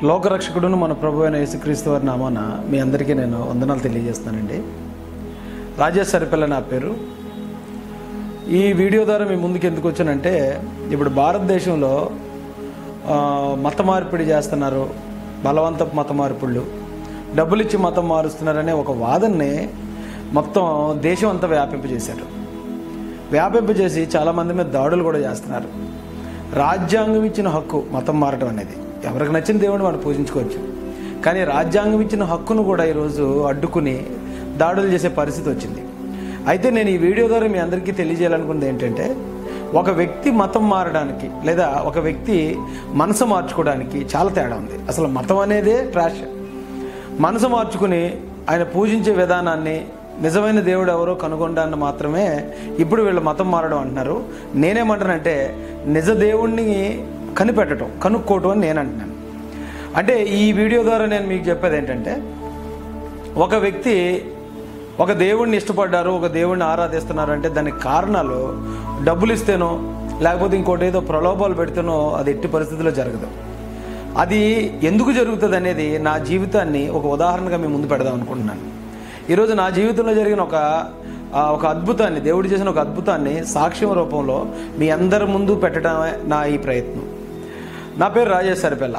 లోకరక్షకుడును మన ప్రభు అయిన యేసుక్రీస్తు వారి నామాన మీ అందరికీ నేను వందనాలు తెలియజేస్తానండి రాజేష్ సరిపిల్ల నా పేరు ఈ వీడియో ద్వారా మీ ముందుకు ఎందుకు వచ్చానంటే ఇప్పుడు భారతదేశంలో ఆ, మత మార్పిడి చేస్తున్నారు బలవంతపు మత మార్పిళ్ళు డబ్బులు ఇచ్చి మతం మారుస్తున్నారనే ఒక వాదనని మొత్తం దేశం అంతా వ్యాపింపజేశారు వ్యాపింపజేసి చాలామంది మీద దాడులు కూడా చేస్తున్నారు రాజ్యాంగం ఇచ్చిన హక్కు మతం మారడం అనేది ఎవరికి నచ్చిన దేవుడిని వాడు పూజించుకోవచ్చు కానీ రాజ్యాంగం ఇచ్చిన హక్కును కూడా ఈరోజు అడ్డుకుని దాడులు చేసే పరిస్థితి వచ్చింది అయితే నేను ఈ వీడియో ద్వారా మీ అందరికీ తెలియజేయాలనుకున్నది ఏంటంటే ఒక వ్యక్తి మతం మారడానికి లేదా ఒక వ్యక్తి మనసు మార్చుకోవడానికి చాలా తేడా ఉంది అసలు మతం అనేదే ట్రాష్ మనసు మార్చుకుని ఆయన పూజించే విధానాన్ని నిజమైన దేవుడు ఎవరో కనుగొనడాన్ని మాత్రమే ఇప్పుడు వీళ్ళు మతం మారడం అంటున్నారు నేనేమంటానంటే నిజ దేవుణ్ణి కనిపెట్టడం కనుక్కోవటం అని నేను అంటున్నాను అంటే ఈ వీడియో ద్వారా నేను మీకు చెప్పేది ఏంటంటే ఒక వ్యక్తి ఒక దేవుణ్ణి ఇష్టపడ్డారు ఒక దేవుణ్ణి ఆరాధిస్తున్నారు అంటే దానికి కారణాలు డబ్బులు ఇస్తేనో లేకపోతే ఇంకోటి ఏదో ప్రలోభాలు పెడితేనో అది ఎట్టి పరిస్థితుల్లో జరగదు అది ఎందుకు జరుగుతుంది అనేది నా జీవితాన్ని ఒక ఉదాహరణగా మీ ముందు పెడదాం అనుకుంటున్నాను ఈరోజు నా జీవితంలో జరిగిన ఒక ఆ, ఒక అద్భుతాన్ని దేవుడు చేసిన ఒక అద్భుతాన్ని సాక్ష్యం రూపంలో మీ అందరి ముందు పెట్టడమే నా ఈ ప్రయత్నం నా పేరు రాజేష్ సరిపెల్ల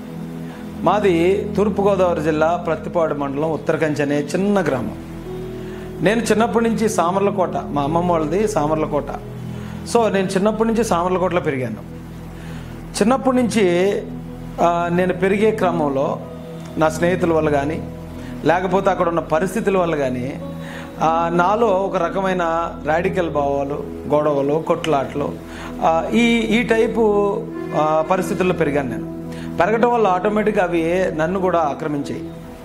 మాది తూర్పుగోదావరి జిల్లా ప్రత్తిపాడు మండలం ఉత్తరకంచి అనే చిన్న గ్రామం నేను చిన్నప్పటి నుంచి సామర్లకోట మా అమ్మమ్మ వాళ్ళది సామర్లకోట సో నేను చిన్నప్పటి నుంచి సామర్లకోటలో పెరిగాను చిన్నప్పటి నుంచి ఆ, నేను పెరిగే క్రమంలో నా స్నేహితుల వల్ల కానీ లేకపోతే అక్కడ ఉన్న పరిస్థితుల వల్ల కానీ ఆ, నాలో ఒక రకమైన రాడికల్ భావాలు గొడవలు కొట్లాట్లు ఆ, ఈ ఈ టైపు ఆ, పరిస్థితుల్లో పెరిగాను నేను పెరగటం వల్ల ఆటోమేటిక్గా అవి నన్ను కూడా ఆక్రమించాయి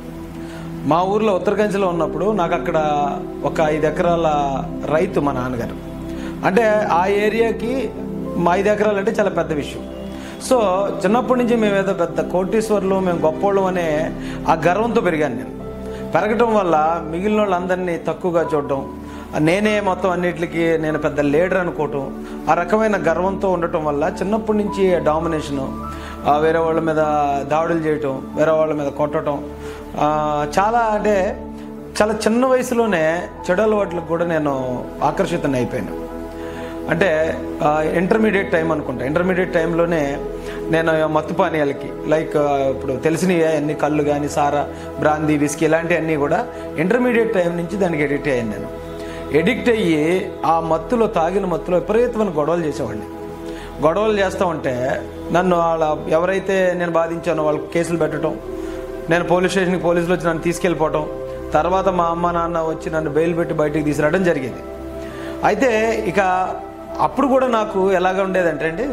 మా ఊర్లో ఉత్తరకంచిలో ఉన్నప్పుడు నాకు అక్కడ ఒక ఐదు ఎకరాల రైతు మా నాన్నగారు అంటే ఆ ఏరియాకి మా ఐదు ఎకరాలు అంటే చాలా పెద్ద విషయం సో చిన్నప్పటి నుంచి మేము ఏదో పెద్ద కోటీశ్వర్లు మేము గొప్పోళ్ళం అనే ఆ గర్వంతో పెరిగాను నేను పెరగటం వల్ల మిగిలిన వాళ్ళందరినీ తక్కువగా చూడటం నేనే మొత్తం అన్నిటికీ నేను పెద్ద లీడర్ అనుకోవటం ఆ రకమైన గర్వంతో ఉండటం వల్ల చిన్నప్పటి నుంచి డామినేషను ఆ, వేరే వాళ్ళ మీద దాడులు చేయటం వేరే వాళ్ళ మీద కొట్టడం ఆ, చాలా అంటే చాలా చిన్న వయసులోనే చెడు అలవాట్లకు కూడా నేను ఆకర్షితం అయిపోయాను అంటే ఇంటర్మీడియట్ టైం అనుకుంటా ఇంటర్మీడియట్ టైంలోనే నేను మత్తు పానీయాలకి లైక్ ఆ, ఇప్పుడు తెలిసినవి అన్ని కళ్ళు కానీ సారా బ్రాందీ విస్కీ ఇలాంటివన్నీ కూడా ఇంటర్మీడియట్ టైం నుంచి దానికి ఎడిక్ట్ అయ్యాను నేను ఎడిక్ట్ అయ్యి ఆ మత్తులో తాగిన మత్తులో విపరీతమైన గొడవలు చేసేవాడిని గొడవలు చేస్తూ ఉంటే నన్ను వాళ్ళ ఎవరైతే నేను బాధించానో వాళ్ళకి కేసులు పెట్టడం నేను పోలీస్ స్టేషన్కి పోలీసులు వచ్చి నన్ను తీసుకెళ్ళిపోవటం తర్వాత మా అమ్మ నాన్న వచ్చి నన్ను బెయిల్ పెట్టి బయటికి తీసుకురావడం జరిగేది అయితే ఇక అప్పుడు కూడా నాకు ఎలాగ ఉండేదంటే అండి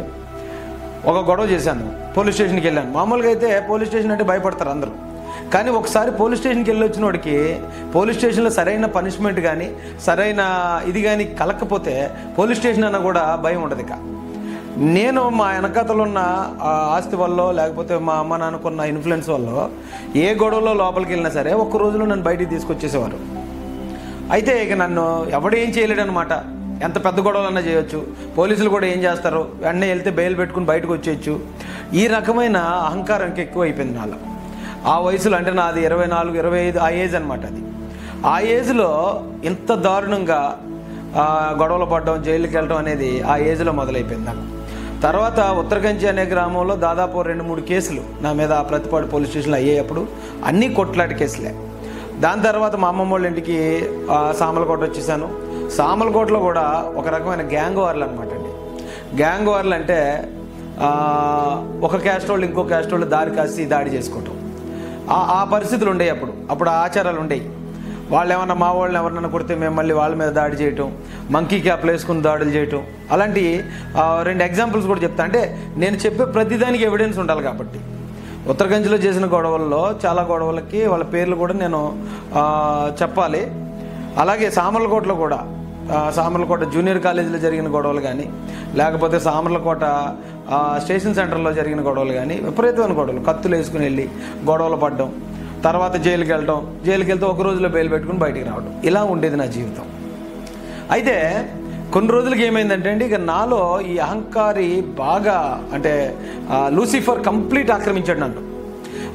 ఒక గొడవ చేశాను పోలీస్ స్టేషన్కి వెళ్ళాను మామూలుగా అయితే పోలీస్ స్టేషన్ అంటే భయపడతారు అందరూ కానీ ఒకసారి పోలీస్ స్టేషన్కి వెళ్ళి వచ్చిన వాడికి పోలీస్ స్టేషన్లో సరైన పనిష్మెంట్ కానీ సరైన ఇది కానీ కలకపోతే పోలీస్ స్టేషన్ అన్న కూడా భయం ఉండదు ఇక నేను మా వెనకతలు ఉన్న ఆ ఆస్తి వల్ల లేకపోతే మా అమ్మ నాన్నకున్న ఇన్ఫ్లుయెన్స్ వల్ల ఏ గొడవలో లోపలికి వెళ్ళినా సరే ఒక్క రోజులో నన్ను బయటికి తీసుకొచ్చేసేవారు అయితే ఇక నన్ను ఎవడు ఏం చేయలేడు అనమాట ఎంత పెద్ద గొడవలన్నా చేయొచ్చు పోలీసులు కూడా ఏం చేస్తారు వెంటనే వెళ్తే బెయిల్ పెట్టుకుని బయటకు వచ్చేయచ్చు ఈ రకమైన అహంకారం ఇంకా ఎక్కువ అయిపోయింది నాలో ఆ వయసులో అంటే నాది ఇరవై నాలుగు ఇరవై ఐదు ఆ ఏజ్ అనమాట అది ఆ ఏజ్లో ఇంత దారుణంగా ఆ, గొడవలు పడడం జైలుకి వెళ్ళడం అనేది ఆ ఏజ్లో మొదలైపోయింది నాకు తర్వాత ఉత్తరకంచి అనే గ్రామంలో దాదాపు రెండు మూడు కేసులు నా మీద ప్రతిపాడు పోలీస్ స్టేషన్లో అయ్యేటప్పుడు అన్నీ కొట్లాటి కేసులే దాని తర్వాత మా అమ్మమ్మ వాళ్ళ ఇంటికి ఆ, సామలకోట వచ్చేసాను సామలకోటలో కూడా ఒక రకమైన గ్యాంగ్ వార్లు అనమాట అండి గ్యాంగ్ వార్లు అంటే ఆ, ఒక క్యాస్ట్ వాళ్ళు ఇంకో క్యాస్ట్ వాళ్ళు దారి కాసి దాడి చేసుకోవటం ఆ ఆ పరిస్థితులు ఉండేవి అప్పుడు అప్పుడు ఆ ఆచారాలు ఉండేవి వాళ్ళు ఏమన్నా మా వాళ్ళని ఎవరినైనా కొడితే మేము మళ్ళీ వాళ్ళ మీద దాడి చేయటం మంకీ క్యాప్లు వేసుకుని దాడులు చేయటం అలాంటి ఆ, రెండు ఎగ్జాంపుల్స్ కూడా చెప్తా అంటే నేను చెప్పే ప్రతిదానికి ఎవిడెన్స్ ఉండాలి కాబట్టి ఉత్తరగంజ్లో చేసిన గొడవల్లో చాలా గొడవలకి వాళ్ళ పేర్లు కూడా నేను ఆ, చెప్పాలి అలాగే సామర్లకోటలో కూడా ఆ, సామర్లకోట జూనియర్ కాలేజీలో జరిగిన గొడవలు కానీ లేకపోతే సామర్లకోట ఆ, స్టేషన్ సెంటర్లో జరిగిన గొడవలు కానీ విపరీతమైన గొడవలు కత్తులు వేసుకుని వెళ్ళి గొడవలు పడడం తర్వాత జైలుకి వెళ్ళడం జైలుకి వెళ్తే ఒక రోజులో బెయిల్ పెట్టుకుని బయటికి రావడం ఇలా ఉండేది నా జీవితం అయితే కొన్ని రోజులకి ఏమైందంటే అండి ఇక నాలో ఈ అహంకారి బాగా అంటే ఆ, లూసిఫర్ కంప్లీట్ ఆక్రమించాడు నన్ను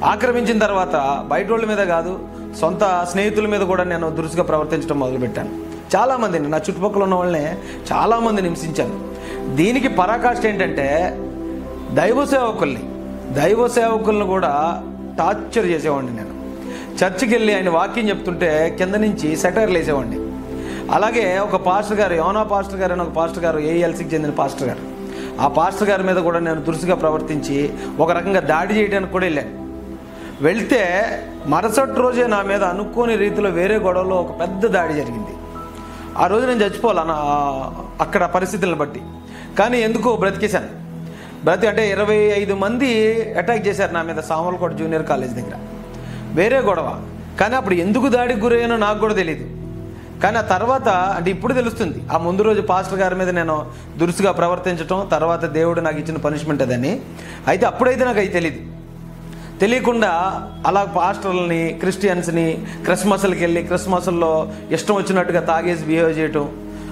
ఆక్రమించిన తర్వాత బయట వాళ్ళ మీద కాదు సొంత స్నేహితుల మీద కూడా నేను దురుసుగా ప్రవర్తించడం మొదలుపెట్టాను చాలామందిని నా చుట్టుపక్కల ఉన్న వాళ్ళని చాలామందిని హింసించాను దీనికి పరాకాష్ట ఏంటంటే దైవ సేవకుల్ని దైవ సేవకులను కూడా టార్చర్ చేసేవాడిని నేను చర్చికి వెళ్ళి ఆయన వాక్యం చెప్తుంటే కింద నుంచి సెటైర్లు వేసేవాడిని అలాగే ఒక పాస్టర్ గారు యోనా పాస్టర్ గారు అని ఒక పాస్టర్ గారు ఏఎల్సీకి చెందిన పాస్టర్ గారు ఆ పాస్టర్ గారి మీద కూడా నేను దురుసుగా ప్రవర్తించి ఒక రకంగా దాడి చేయడానికి కూడా వెళ్ళాను వెళ్తే మరుసటి రోజే నా మీద అనుకోని రీతిలో వేరే గొడవలో ఒక పెద్ద దాడి జరిగింది ఆ రోజు నేను చచ్చిపోవాలన్న అక్కడ పరిస్థితులను బట్టి కానీ ఎందుకో బ్రతికేశాను బ్రతి అంటే ఇరవై ఐదు మంది అటాక్ చేశారు నా మీద సామర్లకోట జూనియర్ కాలేజ్ దగ్గర వేరే గొడవ కానీ అప్పుడు ఎందుకు దాడికి గురయ్యానో నాకు కూడా తెలియదు కానీ ఆ తర్వాత అంటే ఇప్పుడు తెలుస్తుంది ఆ ముందు రోజు పాస్టర్ గారి మీద నేను దురుసుగా ప్రవర్తించటం తర్వాత దేవుడు నాకు ఇచ్చిన పనిష్మెంట్ అదని అయితే అప్పుడైతే నాకు అది తెలియదు తెలియకుండా అలా పాస్టర్లని క్రిస్టియన్స్ని క్రిస్మస్లకి వెళ్ళి క్రిస్మస్లో ఇష్టం వచ్చినట్టుగా తాగేసి బిహేవ్ చేయటం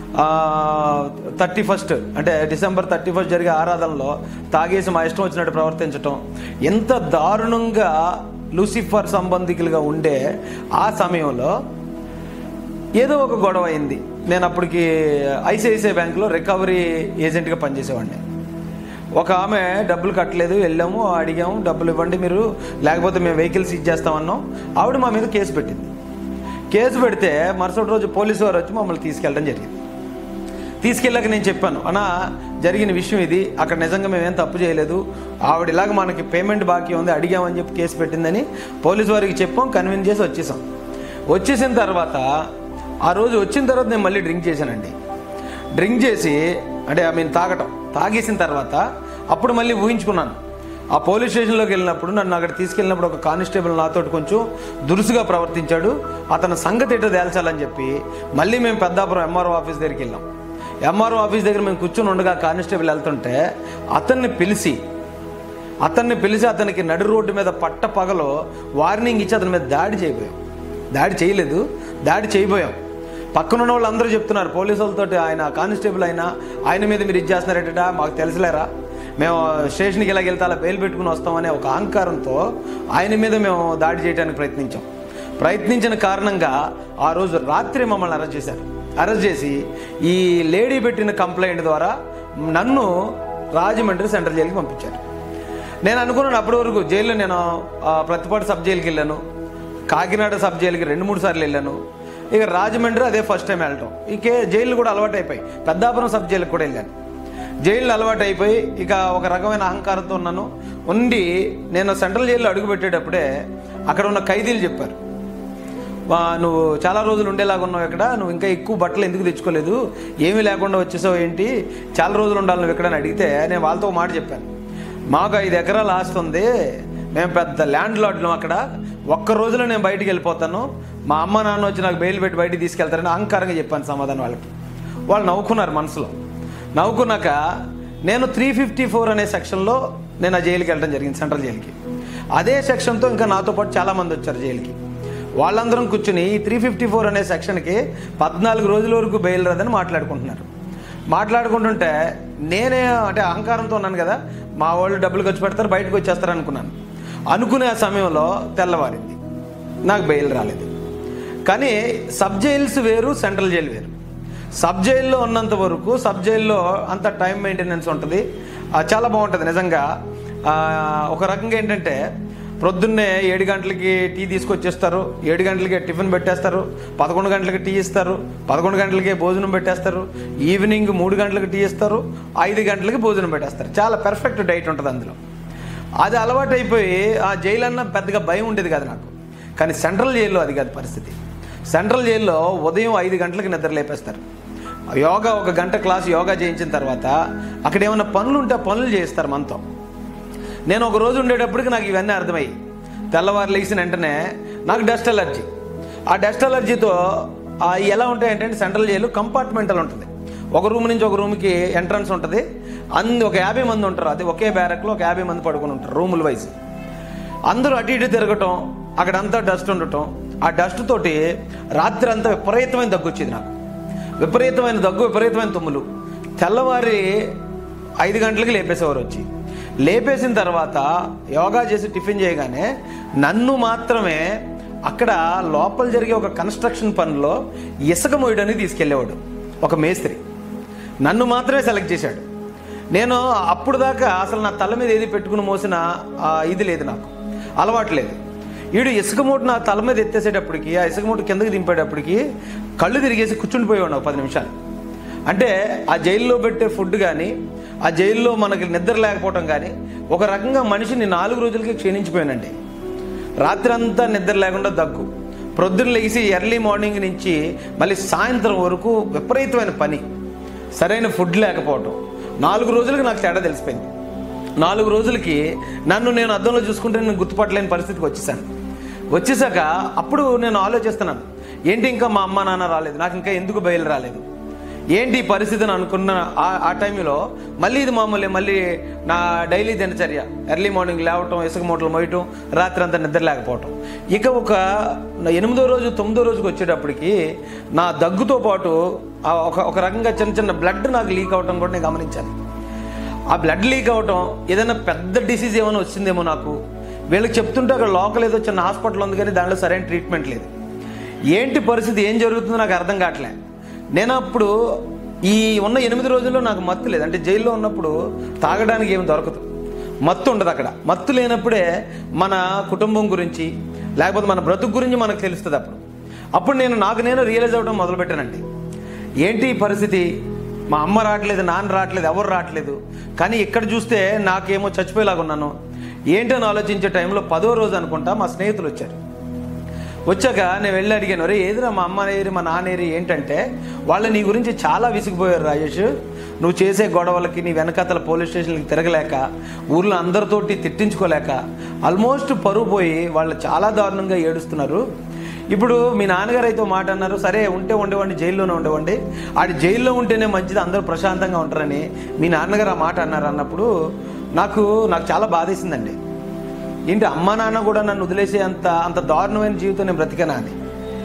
థర్టీ ఫస్ట్ అంటే డిసెంబర్ థర్టీ ఫస్ట్ జరిగే ఆరాధనలో తాగేసి మా ఇష్టం వచ్చినట్టు ప్రవర్తించటం ఎంత దారుణంగా లూసిఫర్ సంబంధికులుగా ఉండే ఆ సమయంలో ఏదో ఒక గొడవ అయింది నేను అప్పటికి ఐసిఐసిఐ బ్యాంకులో రికవరీ ఏజెంట్గా పనిచేసేవాడిని ఒక ఆమె డబ్బులు కట్టలేదు వెళ్ళాము అడిగాము డబ్బులు ఇవ్వండి మీరు లేకపోతే మేము వెహికల్స్ ఇచ్చేస్తామన్నాం ఆవిడ మా మీద కేసు పెట్టింది కేసు పెడితే మరుసటి రోజు పోలీసు వారు వచ్చి మమ్మల్ని తీసుకెళ్ళడం జరిగింది తీసుకెళ్ళాక నేను చెప్పాను అన్నా జరిగిన విషయం ఇది అక్కడ నిజంగా మేమేం తప్పు చేయలేదు ఆవిడ ఇలాగ మనకి పేమెంట్ బాకీ ఉంది అడిగామని చెప్పి కేసు పెట్టిందని పోలీసు వారికి చెప్పాం కన్విన్స్ చేసి వచ్చేసాం వచ్చేసిన తర్వాత ఆ రోజు వచ్చిన తర్వాత నేను మళ్ళీ డ్రింక్ చేశానండి డ్రింక్ చేసి అంటే ఐ మీన్ తాగటం తాగేసిన తర్వాత అప్పుడు మళ్ళీ ఊహించుకున్నాను ఆ పోలీస్ స్టేషన్లోకి వెళ్ళినప్పుడు నన్ను అక్కడ తీసుకెళ్ళినప్పుడు ఒక కానిస్టేబుల్ నాతో కొంచెం దురుసుగా ప్రవర్తించాడు అతని సంగతి ఏంటో తేల్చాలని చెప్పి మళ్ళీ మేము పెద్దాపురం ఎంఆర్ఓ ఆఫీస్ దగ్గరికి వెళ్ళాం ఎంఆర్ఓ ఆఫీస్ దగ్గర మేము కూర్చొని ఉండగా కానిస్టేబుల్ వెళ్తుంటే అతన్ని పిలిచి అతన్ని పిలిచి అతనికి నడి రోడ్డు మీద పట్ట పగలో వార్నింగ్ ఇచ్చి అతని మీద దాడి చేయబోయాం దాడి చేయలేదు దాడి చేయబోయాం పక్కన ఉన్న వాళ్ళందరూ చెప్తున్నారు పోలీసు వాళ్ళతోటి ఆయన కానిస్టేబుల్ అయినా ఆయన మీద మీరు ఇచ్చేస్తున్నారేట మాకు తెలుసులేరా మేము స్టేషన్కి ఇలా వెళ్తే అలా బెయిల్ పెట్టుకుని వస్తామనే ఒక అహంకారంతో ఆయన మీద మేము దాడి చేయడానికి ప్రయత్నించాం ప్రయత్నించిన కారణంగా ఆ రోజు రాత్రి మమ్మల్ని అరెస్ట్ చేశారు అరెస్ట్ చేసి ఈ లేడీ పెట్టిన కంప్లైంట్ ద్వారా నన్ను రాజమండ్రి సెంట్రల్ జైలుకి పంపించారు నేను అనుకున్నాను అప్పటి వరకు జైల్లో నేను ఆ, ప్రతిపాటు సబ్ జైలుకి వెళ్ళాను కాకినాడ సబ్ జైలుకి రెండు మూడు సార్లు వెళ్ళాను ఇక రాజమండ్రి అదే ఫస్ట్ టైం వెళ్ళటం ఇకే జైలు కూడా అలవాటు అయిపోయి పెద్దాపురం సబ్ జైలుకి కూడా వెళ్ళాను జైలు అలవాటు అయిపోయి ఇక ఒక రకమైన అహంకారంతో ఉన్నాను ఉండి నేను సెంట్రల్ జైల్లో అడుగు పెట్టేటప్పుడే అక్కడ ఉన్న ఖైదీలు చెప్పారు వా, నువ్వు చాలా రోజులు ఉండేలాగా ఉన్నావు ఇక్కడ నువ్వు ఇంకా ఎక్కువ బట్టలు ఎందుకు తెచ్చుకోలేదు ఏమీ లేకుండా వచ్చేసావు ఏంటి చాలా రోజులు ఉండాలి నువ్వు ఎక్కడని అడిగితే నేను వాళ్ళతో ఒక మాట చెప్పాను మాకు ఐదు ఎకరాలు ఆస్తి ఉంది మేము పెద్ద ల్యాండ్ లాడ్లు అక్కడ ఒక్క రోజులో నేను బయటికి వెళ్ళిపోతాను మా అమ్మ నాన్న వచ్చి నాకు బెయిల్ పెట్టి బయటికి తీసుకెళ్తారని అహంకారంగా చెప్పాను సమాధానం వాళ్ళకి వాళ్ళు నవ్వుకున్నారు మనసులో నవ్వుకున్నాక నేను త్రీ ఫిఫ్టీ ఫోర్ అనే సెక్షన్లో నేను ఆ జైలుకి వెళ్ళడం జరిగింది సెంట్రల్ జైలుకి అదే సెక్షన్తో ఇంకా నాతో పాటు చాలామంది వచ్చారు జైలుకి వాళ్ళందరం కూర్చుని ఈ త్రీ ఫిఫ్టీ ఫోర్ అనే సెక్షన్కి పద్నాలుగు రోజుల వరకు బెయిల్ రాదని మాట్లాడుకుంటున్నారు మాట్లాడుకుంటుంటే నేనే అంటే అహంకారంతో ఉన్నాను కదా మా వాళ్ళు డబ్బులు ఖర్చు పెడతారు బయటకు వచ్చేస్తారు అనుకున్నాను అనుకునే ఆ సమయంలో తెల్లవారింది నాకు బెయిల్ రాలేదు కానీ సబ్ జైల్స్ వేరు సెంట్రల్ జైలు వేరు సబ్ జైల్లో ఉన్నంత వరకు సబ్ జైల్లో అంత టైం మెయింటెనెన్స్ ఉంటుంది ఆ, చాలా బాగుంటుంది నిజంగా ఆ, ఒక రకంగా ఏంటంటే ప్రొద్దున్నే ఏడు గంటలకి టీ తీసుకొచ్చేస్తారు ఏడు గంటలకి టిఫిన్ పెట్టేస్తారు పదకొండు గంటలకి టీ ఇస్తారు పదకొండు గంటలకి భోజనం పెట్టేస్తారు ఈవినింగ్ మూడు గంటలకు టీ ఇస్తారు ఐదు గంటలకి భోజనం పెట్టేస్తారు చాలా పెర్ఫెక్ట్ డైట్ ఉంటుంది అందులో అది అలవాటు అయిపోయి ఆ జైలు అన్న పెద్దగా భయం ఉండేది కాదు నాకు కానీ సెంట్రల్ జైల్లో అది కాదు పరిస్థితి సెంట్రల్ జైల్లో ఉదయం ఐదు గంటలకు నిద్ర లేపేస్తారు యోగా ఒక గంట క్లాస్ యోగా చేయించిన తర్వాత అక్కడ ఏమైనా పనులు ఉంటే ఆ పనులు చేయిస్తారు మనతో నేను ఒక రోజు ఉండేటప్పటికి నాకు ఇవన్నీ అర్థమయ్యి తెల్లవారు లేచిన వెంటనే నాకు డస్ట్ అలర్జీ ఆ డస్ట్ అలర్జీతో ఆ ఎలా ఉంటాయంటే సెంట్రల్ జైలు కంపార్ట్మెంటల్ ఉంటుంది ఒక రూమ్ నుంచి ఒక రూమ్కి ఎంట్రన్స్ ఉంటుంది అందు ఒక యాభై మంది ఉంటారు అది ఒకే బ్యారక్లో ఒక యాభై మంది పడుకుని ఉంటారు రూముల వైజ్ అందరూ అటు ఇటు తిరగటం అక్కడంతా డస్ట్ ఉండటం ఆ డస్ట్ తోటి రాత్రి అంతా విపరీతమైన దగ్గు వచ్చేది నాకు విపరీతమైన దగ్గు విపరీతమైన తుమ్ములు తెల్లవారి ఐదు గంటలకి లేపేసేవారు వచ్చి లేపేసిన తర్వాత యోగా చేసి టిఫిన్ చేయగానే నన్ను మాత్రమే అక్కడ లోపల జరిగే ఒక కన్స్ట్రక్షన్ పనిలో ఇసుక మోయడానికి తీసుకెళ్ళేవాడు ఒక మేస్త్రి నన్ను మాత్రమే సెలెక్ట్ చేశాడు నేను అప్పుడు దాకా అసలు నా తల మీద ఏది పెట్టుకుని మోసిన ఆ, ఇది లేదు నాకు అలవాటు లేదు వీడు ఇసుక మూట నా తల మీద ఎత్తేసేటప్పటికి ఆ ఇసుక మూట కిందకి దింపేటప్పటికి కళ్ళు తిరిగేసి కూర్చుండిపోయేవాడు ఒక పది నిమిషాలు అంటే ఆ జైల్లో పెట్టే ఫుడ్ కానీ ఆ జైల్లో మనకి నిద్ర లేకపోవటం కానీ ఒక రకంగా మనిషిని నాలుగు రోజులకి క్షీణించిపోయానండి రాత్రి అంతా నిద్ర లేకుండా దగ్గు ప్రొద్దున లేచి ఎర్లీ మార్నింగ్ నుంచి మళ్ళీ సాయంత్రం వరకు విపరీతమైన పని సరైన ఫుడ్ లేకపోవటం నాలుగు రోజులకి నాకు తేడా తెలిసిపోయింది నాలుగు రోజులకి నన్ను నేను అద్దంలో చూసుకుంటే నేను గుర్తుపట్టలేని పరిస్థితికి వచ్చేసాను వచ్చేసాక అప్పుడు నేను ఆలోచిస్తున్నాను ఏంటి ఇంకా మా అమ్మ నాన్న రాలేదు నాకు ఇంకా ఎందుకు బయలు రాలేదు ఏంటి ఈ పరిస్థితి అని అనుకున్న ఆ- ఆ టైంలో మళ్ళీ ఇది మామూలే మళ్ళీ నా డైలీ దినచర్య ఎర్లీ మార్నింగ్ లేవటం ఇసుక మూటలు మోయటం రాత్రి అంతా నిద్ర లేకపోవటం ఇక ఒక నా ఎనిమిదో రోజు తొమ్మిదో రోజుకి వచ్చేటప్పటికి నా దగ్గుతో పాటు ఆ ఒక ఒక రకంగా చిన్న చిన్న బ్లడ్ నాకు లీక్ అవటం కూడా నేను గమనించాను ఆ బ్లడ్ లీక్ అవటం ఏదైనా పెద్ద డిసీజ్ ఏమైనా వచ్చిందేమో నాకు వీళ్ళకి చెప్తుంటే అక్కడ లోకల్ ఏదో చిన్న హాస్పిటల్ ఉంది కానీ దాంట్లో సరైన ట్రీట్మెంట్ లేదు ఏంటి పరిస్థితి ఏం జరుగుతుందో నాకు అర్థం కావట్లే నేను అప్పుడు ఈ ఉన్న ఎనిమిది రోజుల్లో నాకు మత్తు లేదు అంటే జైల్లో ఉన్నప్పుడు తాగడానికి ఏమి దొరకదు మత్తు ఉండదు అక్కడ మత్తు లేనప్పుడే మన కుటుంబం గురించి లేకపోతే మన బ్రతుకు గురించి మనకు తెలుస్తుంది అప్పుడు అప్పుడు నేను నాకు నేను రియలైజ్ అవ్వడం మొదలుపెట్టానండి ఏంటి ఈ పరిస్థితి మా అమ్మ రావట్లేదు నాన్న రావట్లేదు ఎవరు రావట్లేదు కానీ ఇక్కడ చూస్తే నాకేమో చచ్చిపోయేలాగా ఉన్నాను ఏంటని ఆలోచించే టైంలో పదో రోజు అనుకుంటా మా స్నేహితులు వచ్చారు వచ్చాక నేను వెళ్ళి అడిగాను రే ఏదిరా మా అమ్మ ఏరి మా నాన్న ఏరి ఏంటంటే వాళ్ళు నీ గురించి చాలా విసిగిపోయారు రాజేష్ నువ్వు చేసే గొడవలకి నీ వెనకాతల పోలీస్ స్టేషన్కి తిరగలేక ఊర్లో అందరితోటి తిట్టించుకోలేక ఆల్మోస్ట్ పరువు పోయి వాళ్ళు చాలా దారుణంగా ఏడుస్తున్నారు ఇప్పుడు మీ నాన్నగారు అయితే ఓ మాట అన్నారు సరే ఉంటే ఉండేవాడిని జైల్లోనే ఉండేవాడి ఆడి జైల్లో ఉంటేనే మంచిది అందరూ ప్రశాంతంగా ఉంటారని మీ నాన్నగారు ఆ మాట అన్నారు అన్నప్పుడు నాకు నాకు చాలా బాధేసిందండి ఏంటి అమ్మ నాన్న కూడా నన్ను వదిలేసే అంత అంత దారుణమైన జీవితం నేను బ్రతికనా అని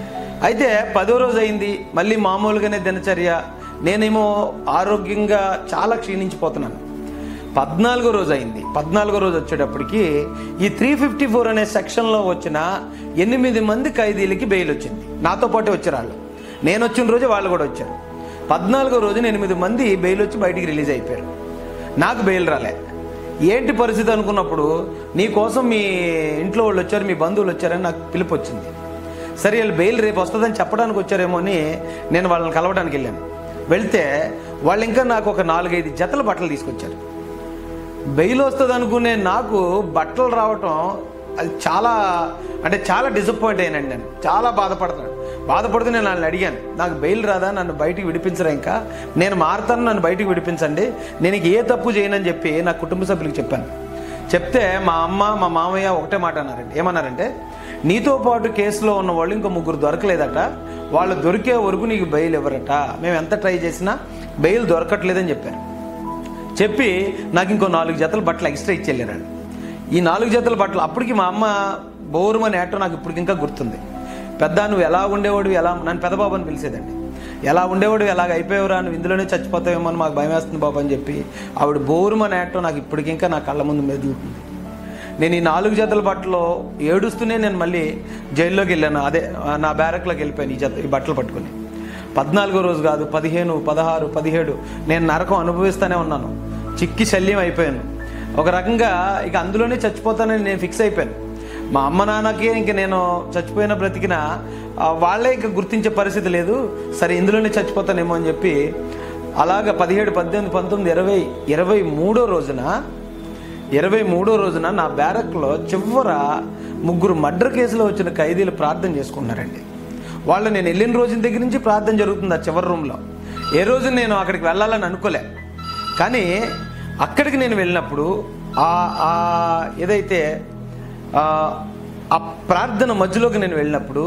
అయితే పదో రోజు అయింది మళ్ళీ మామూలుగానే దినచర్య నేనేమో ఆరోగ్యంగా చాలా క్షీణించిపోతున్నాను పద్నాలుగో రోజు అయింది పద్నాలుగో రోజు వచ్చేటప్పటికి ఈ త్రీ ఫిఫ్టీ ఫోర్ అనే సెక్షన్లో వచ్చిన ఎనిమిది మంది ఖైదీలకి బెయిల్ వచ్చింది నాతో పాటే వచ్చారు వాళ్ళు నేను వచ్చిన రోజు వాళ్ళు కూడా వచ్చారు పద్నాలుగో రోజున ఎనిమిది మంది బెయిల్ వచ్చి బయటికి రిలీజ్ అయిపోయారు నాకు బెయిల్ రాలే ఏంటి పరిస్థితి అనుకున్నప్పుడు నీ కోసం మీ ఇంట్లో వాళ్ళు వచ్చారు మీ బంధువులు వచ్చారని నాకు పిలుపు వచ్చింది సరే వీళ్ళు బెయిల్ రేపు వస్తుందని చెప్పడానికి వచ్చారేమో అని నేను వాళ్ళని కలవడానికి వెళ్ళాను వెళ్తే వాళ్ళు ఇంకా నాకు ఒక నాలుగైదు జతల బట్టలు తీసుకొచ్చారు బెయిల్ వస్తుంది అనుకునే నాకు బట్టలు రావటం అది చాలా అంటే చాలా డిసప్పాయింట్ అయినండి నేను చాలా బాధపడుతున్నాను బాధపడుతూ నేను వాళ్ళని అడిగాను నాకు బెయిల్ రాదా నన్ను బయటికి విడిపించరా ఇంకా నేను మారుతాను నన్ను బయటికి విడిపించండి నేను ఇంక ఏ తప్పు చేయనని చెప్పి నా కుటుంబ సభ్యులకు చెప్పాను చెప్తే మా అమ్మ మా మామయ్య ఒకటే మాట అన్నారండి ఏమన్నారంటే నీతో పాటు కేసులో ఉన్న వాళ్ళు ఇంకో ముగ్గురు దొరకలేదట వాళ్ళు దొరికే వరకు నీకు బెయిల్ ఇవ్వరట మేము ఎంత ట్రై చేసినా బెయిల్ దొరకట్లేదని చెప్పారు చెప్పి నాకు ఇంకో నాలుగు జతల బట్టలు ఎక్స్ట్రా ఇచ్చి వెళ్ళారు ఈ నాలుగు జతల బట్టలు అప్పటికి మా అమ్మ బోరుమని ఏటో నాకు ఇప్పటికి ఇంకా గుర్తుంది పెద్ద నువ్వు ఎలా ఉండేవాడు ఎలా నన్ను పెద్దబాబు అని పిలిచేదండి ఎలా ఉండేవాడు ఎలాగ అయిపోయావురా నువ్వు ఇందులోనే చచ్చిపోతావేమో అని మాకు భయం వేస్తుంది బాబు అని చెప్పి ఆవిడ బోరుమని ఏటో నాకు ఇప్పటికి ఇంకా నా కళ్ళ ముందు మెదులుతుంది నేను ఈ నాలుగు జతల బట్టలు ఏడుస్తూనే నేను మళ్ళీ జైల్లోకి వెళ్ళాను అదే ఆ, నా బ్యారక్లోకి వెళ్ళిపోయాను ఈ జత ఈ బట్టలు పట్టుకొని పద్నాలుగో రోజు కాదు పదిహేను పదహారు పదిహేడు నేను నరకం అనుభవిస్తూనే ఉన్నాను చిక్కి శల్యం అయిపోయాను ఒక రకంగా ఇక అందులోనే చచ్చిపోతానని నేను ఫిక్స్ అయిపోయాను మా అమ్మ నాన్నకి ఇంక నేను చచ్చిపోయిన బ్రతికిన ఆ, వాళ్ళే ఇంక గుర్తించే పరిస్థితి లేదు సరే ఇందులోనే చచ్చిపోతానేమో అని చెప్పి అలాగ పదిహేడు పద్దెనిమిది పంతొమ్మిది ఇరవై ఇరవై మూడో రోజున ఇరవై మూడో రోజున నా బ్యారక్లో చివర ముగ్గురు మర్డర్ కేసులో వచ్చిన ఖైదీలు ప్రార్థన చేసుకున్నారండి వాళ్ళు నేను వెళ్ళిన రోజున దగ్గర నుంచి ప్రార్థన జరుగుతుంది ఆ చివరి రూమ్లో ఏ రోజు నేను అక్కడికి వెళ్ళాలని అనుకోలే కానీ అక్కడికి నేను వెళ్ళినప్పుడు ఆ ఆ ఏదైతే ఆ ఆ ప్రార్థన మధ్యలోకి నేను వెళ్ళినప్పుడు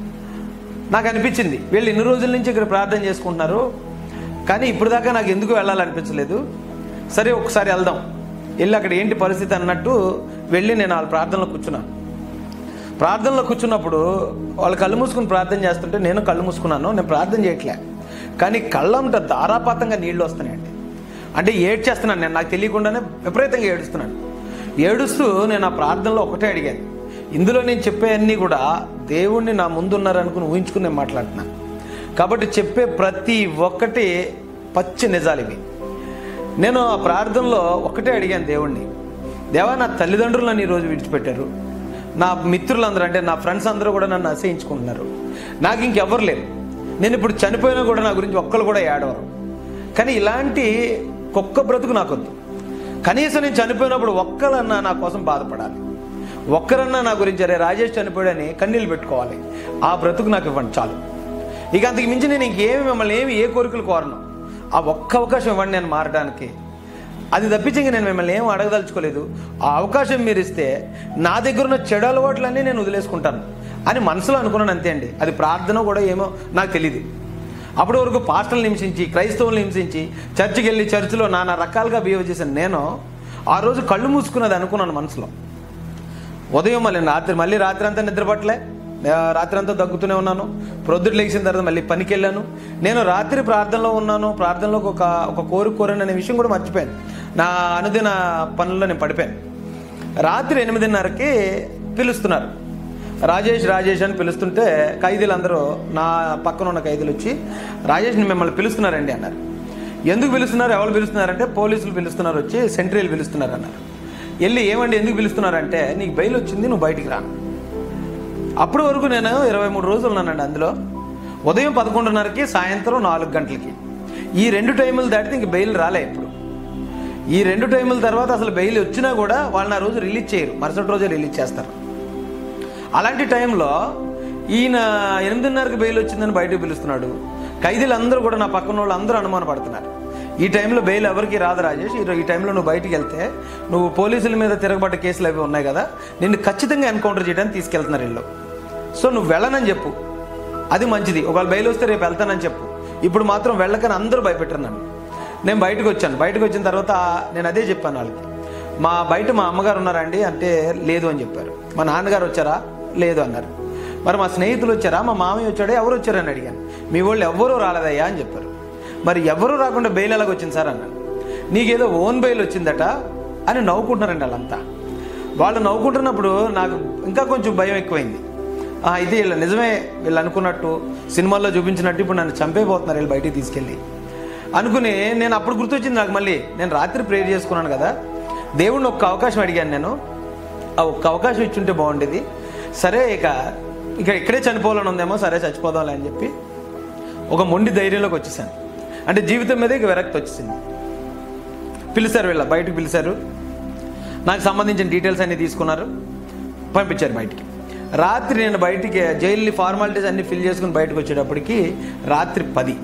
నాకు అనిపించింది వీళ్ళు ఇన్ని రోజుల నుంచి ఇక్కడ ప్రార్థన చేసుకుంటున్నారు కానీ ఇప్పుడు దాకా నాకు ఎందుకు వెళ్ళాలనిపించలేదు సరే ఒకసారి వెళ్దాం వెళ్ళి అక్కడ ఏంటి పరిస్థితి అన్నట్టు వెళ్ళి నేను వాళ్ళ ప్రార్థనలో కూర్చున్నాను ప్రార్థనలో కూర్చున్నప్పుడు వాళ్ళు కళ్ళు మూసుకుని ప్రార్థన చేస్తుంటే నేను కళ్ళు మూసుకున్నాను నేను ప్రార్థన చేయట్లే కానీ కళ్ళంట ధారాపాతంగా నీళ్లు వస్తున్నాయండి అంటే ఏడ్చేస్తున్నాను నేను నాకు తెలియకుండానే విపరీతంగా ఏడుస్తున్నాను ఏడుస్తూ నేను ఆ ప్రార్థనలో ఒకటే అడిగాను ఇందులో నేను చెప్పే అన్నీ కూడా దేవుణ్ణి నా ముందున్నారు అనుకుని ఊహించుకుని నేను మాట్లాడుతున్నాను కాబట్టి చెప్పే ప్రతి ఒక్కటి పచ్చి నిజాలు ఇవి నేను ఆ ప్రార్థనలో ఒకటే అడిగాను దేవుణ్ణి దేవా నా తల్లిదండ్రులు నన్ను ఈరోజు విడిచిపెట్టారు నా మిత్రులందరూ అంటే నా ఫ్రెండ్స్ అందరూ కూడా నన్ను అసహించుకుంటున్నారు నాకు ఇంకెవ్వరు లేరు నేను ఇప్పుడు చనిపోయినా కూడా నా గురించి ఒక్కరు కూడా ఏడవరు కానీ ఇలాంటి కుక్క బ్రతుకు నాకొద్దు కనీసం నేను చనిపోయినప్పుడు ఒక్కరన్నా నా కోసం బాధపడాలి ఒక్కరన్నా నా గురించి అరే రాజేష్ చనిపోయాడని కన్నీళ్ళు పెట్టుకోవాలి ఆ బ్రతుకు నాకు ఇవ్వండి చాలు ఇక అంతకు మించి నేను ఇంకేమి మిమ్మల్ని ఏమి ఏ కోరికలు కోరను ఆ ఒక్క అవకాశం ఇవ్వండి నేను మారడానికి అది తప్పించి ఇంక నేను మిమ్మల్ని ఏం అడగదలుచుకోలేదు ఆ అవకాశం మీరు ఇస్తే నా దగ్గర ఉన్న చెడు అలవాట్లన్నీ నేను వదిలేసుకుంటాను అని మనసులో అనుకున్నాను అంతే అండి అది ప్రార్థన కూడా ఏమో నాకు తెలియదు అప్పటి వరకు పాస్టర్లు హింసించి క్రైస్తవులను హింసించి చర్చికి వెళ్ళి చర్చిలో నానా రకాలుగా బిహేవ్ చేసిన నేను ఆ రోజు కళ్ళు మూసుకున్నది అనుకున్నాను మనసులో ఉదయం మళ్ళీ రాత్రి మళ్ళీ రాత్రి అంతా నిద్రపట్టలే ఆ, రాత్రి అంతా దగ్గుతూనే ఉన్నాను ప్రొద్దుట లేచిన తర్వాత మళ్ళీ పనికి వెళ్ళాను నేను రాత్రి ప్రార్థనలో ఉన్నాను ప్రార్థనలో ఒక ఒక కోరిక కోరాను అనే విషయం కూడా మర్చిపోయాను నా అనుదిన పనుల్లో నేను పడిపోయాను రాత్రి ఎనిమిదిన్నరకి పిలుస్తున్నారు రాజేష్ రాజేష్ అని పిలుస్తుంటే ఖైదీలందరూ నా పక్కన ఉన్న ఖైదీలు వచ్చి రాజేష్ని మిమ్మల్ని పిలుస్తున్నారండి అన్నారు ఎందుకు పిలుస్తున్నారు ఎవరు పిలుస్తున్నారంటే పోలీసులు పిలుస్తున్నారు వచ్చి సెంట్రీలు పిలుస్తున్నారు అన్నారు వెళ్ళి ఏమండి ఎందుకు పిలుస్తున్నారంటే నీకు బెయిల్ వచ్చింది నువ్వు బయటికి రాను అప్పటి వరకు నేను ఇరవై మూడు రోజులు ఉన్నానండి అందులో ఉదయం పదకొండున్నరకి సాయంత్రం నాలుగు గంటలకి ఈ రెండు టైములు దాటితే ఇంక బెయిల్ రాలే ఇప్పుడు ఈ రెండు టైముల తర్వాత అసలు బెయిల్ వచ్చినా కూడా వాళ్ళని ఆ రోజు రిలీజ్ చేయరు మరుసటి రోజే రిలీజ్ చేస్తారు అలాంటి టైంలో ఈయన ఎనిమిదిన్నరకు బెయిల్ వచ్చిందని బయటకు పిలుస్తున్నాడు ఖైదీలందరూ కూడా నా పక్కన వాళ్ళు అందరూ అనుమాన పడుతున్నారు ఈ టైంలో బెయిల్ ఎవరికి రాదు రాజేష్ ఈ ఈ టైంలో నువ్వు బయటికి వెళ్తే నువ్వు పోలీసుల మీద తిరగబడ్డ కేసులు అవి ఉన్నాయి కదా నిన్ను ఖచ్చితంగా ఎన్కౌంటర్ చేయడానికి తీసుకెళ్తున్నారు వీళ్ళు సో నువ్వు వెళ్ళనని చెప్పు అది మంచిది ఒకవేళ బెయిల్ వస్తే రేపు వెళ్తానని చెప్పు ఇప్పుడు మాత్రం వెళ్ళకని అందరూ భయపెట్టారు నన్ను నేను బయటకు వచ్చాను బయటకు వచ్చిన తర్వాత నేను అదే చెప్పాను వాళ్ళకి మా బయట మా అమ్మగారు ఉన్నారండి అంటే లేదు అని చెప్పారు మా నాన్నగారు వచ్చారా లేదు అన్నారు మరి మా స్నేహితులు వచ్చారా మా మామయ్య వచ్చాడా ఎవరు వచ్చారని అడిగాను మీ వాళ్ళు ఎవ్వరూ రాలేదయ్యా అని చెప్పారు మరి ఎవరూ రాకుండా బెయిల్ ఎలాగ వచ్చింది సార్ అన్నాను నీకేదో ఓన్ బెయిల్ వచ్చిందట అని నవ్వుకుంటున్నారండి వాళ్ళంతా వాళ్ళు నవ్వుకుంటున్నప్పుడు నాకు ఇంకా కొంచెం భయం ఎక్కువైంది ఆ, ఇది వీళ్ళు నిజమే వీళ్ళు అనుకున్నట్టు సినిమాల్లో చూపించినట్టు ఇప్పుడు నన్ను చంపేపోతున్నారు వీళ్ళు బయటికి తీసుకెళ్ళి అనుకుని నేను అప్పుడు గుర్తొచ్చింది నాకు మళ్ళీ నేను రాత్రి ప్రేయర్ చేసుకున్నాను కదా దేవుడిని ఒక్క అవకాశం అడిగాను నేను ఆ ఒక్క అవకాశం ఇచ్చుంటే బాగుండేది సరే ఇక ఇక ఇక్కడే చనిపోవాలని ఉందేమో సరే చచ్చిపోదాంలే అని చెప్పి ఒక మొండి ధైర్యంలోకి వచ్చేసాను అంటే జీవితం మీద ఇక విరక్తి వచ్చేసింది పిలిచారు వీళ్ళ బయటకు పిలిచారు నాకు సంబంధించిన డీటెయిల్స్ అన్నీ తీసుకున్నారు పంపించారు బయటికి రాత్రి నేను బయటికి జైలు ఫార్మాలిటీస్ అన్ని ఫిల్ చేసుకుని బయటకు వచ్చేటప్పటికి రాత్రి పది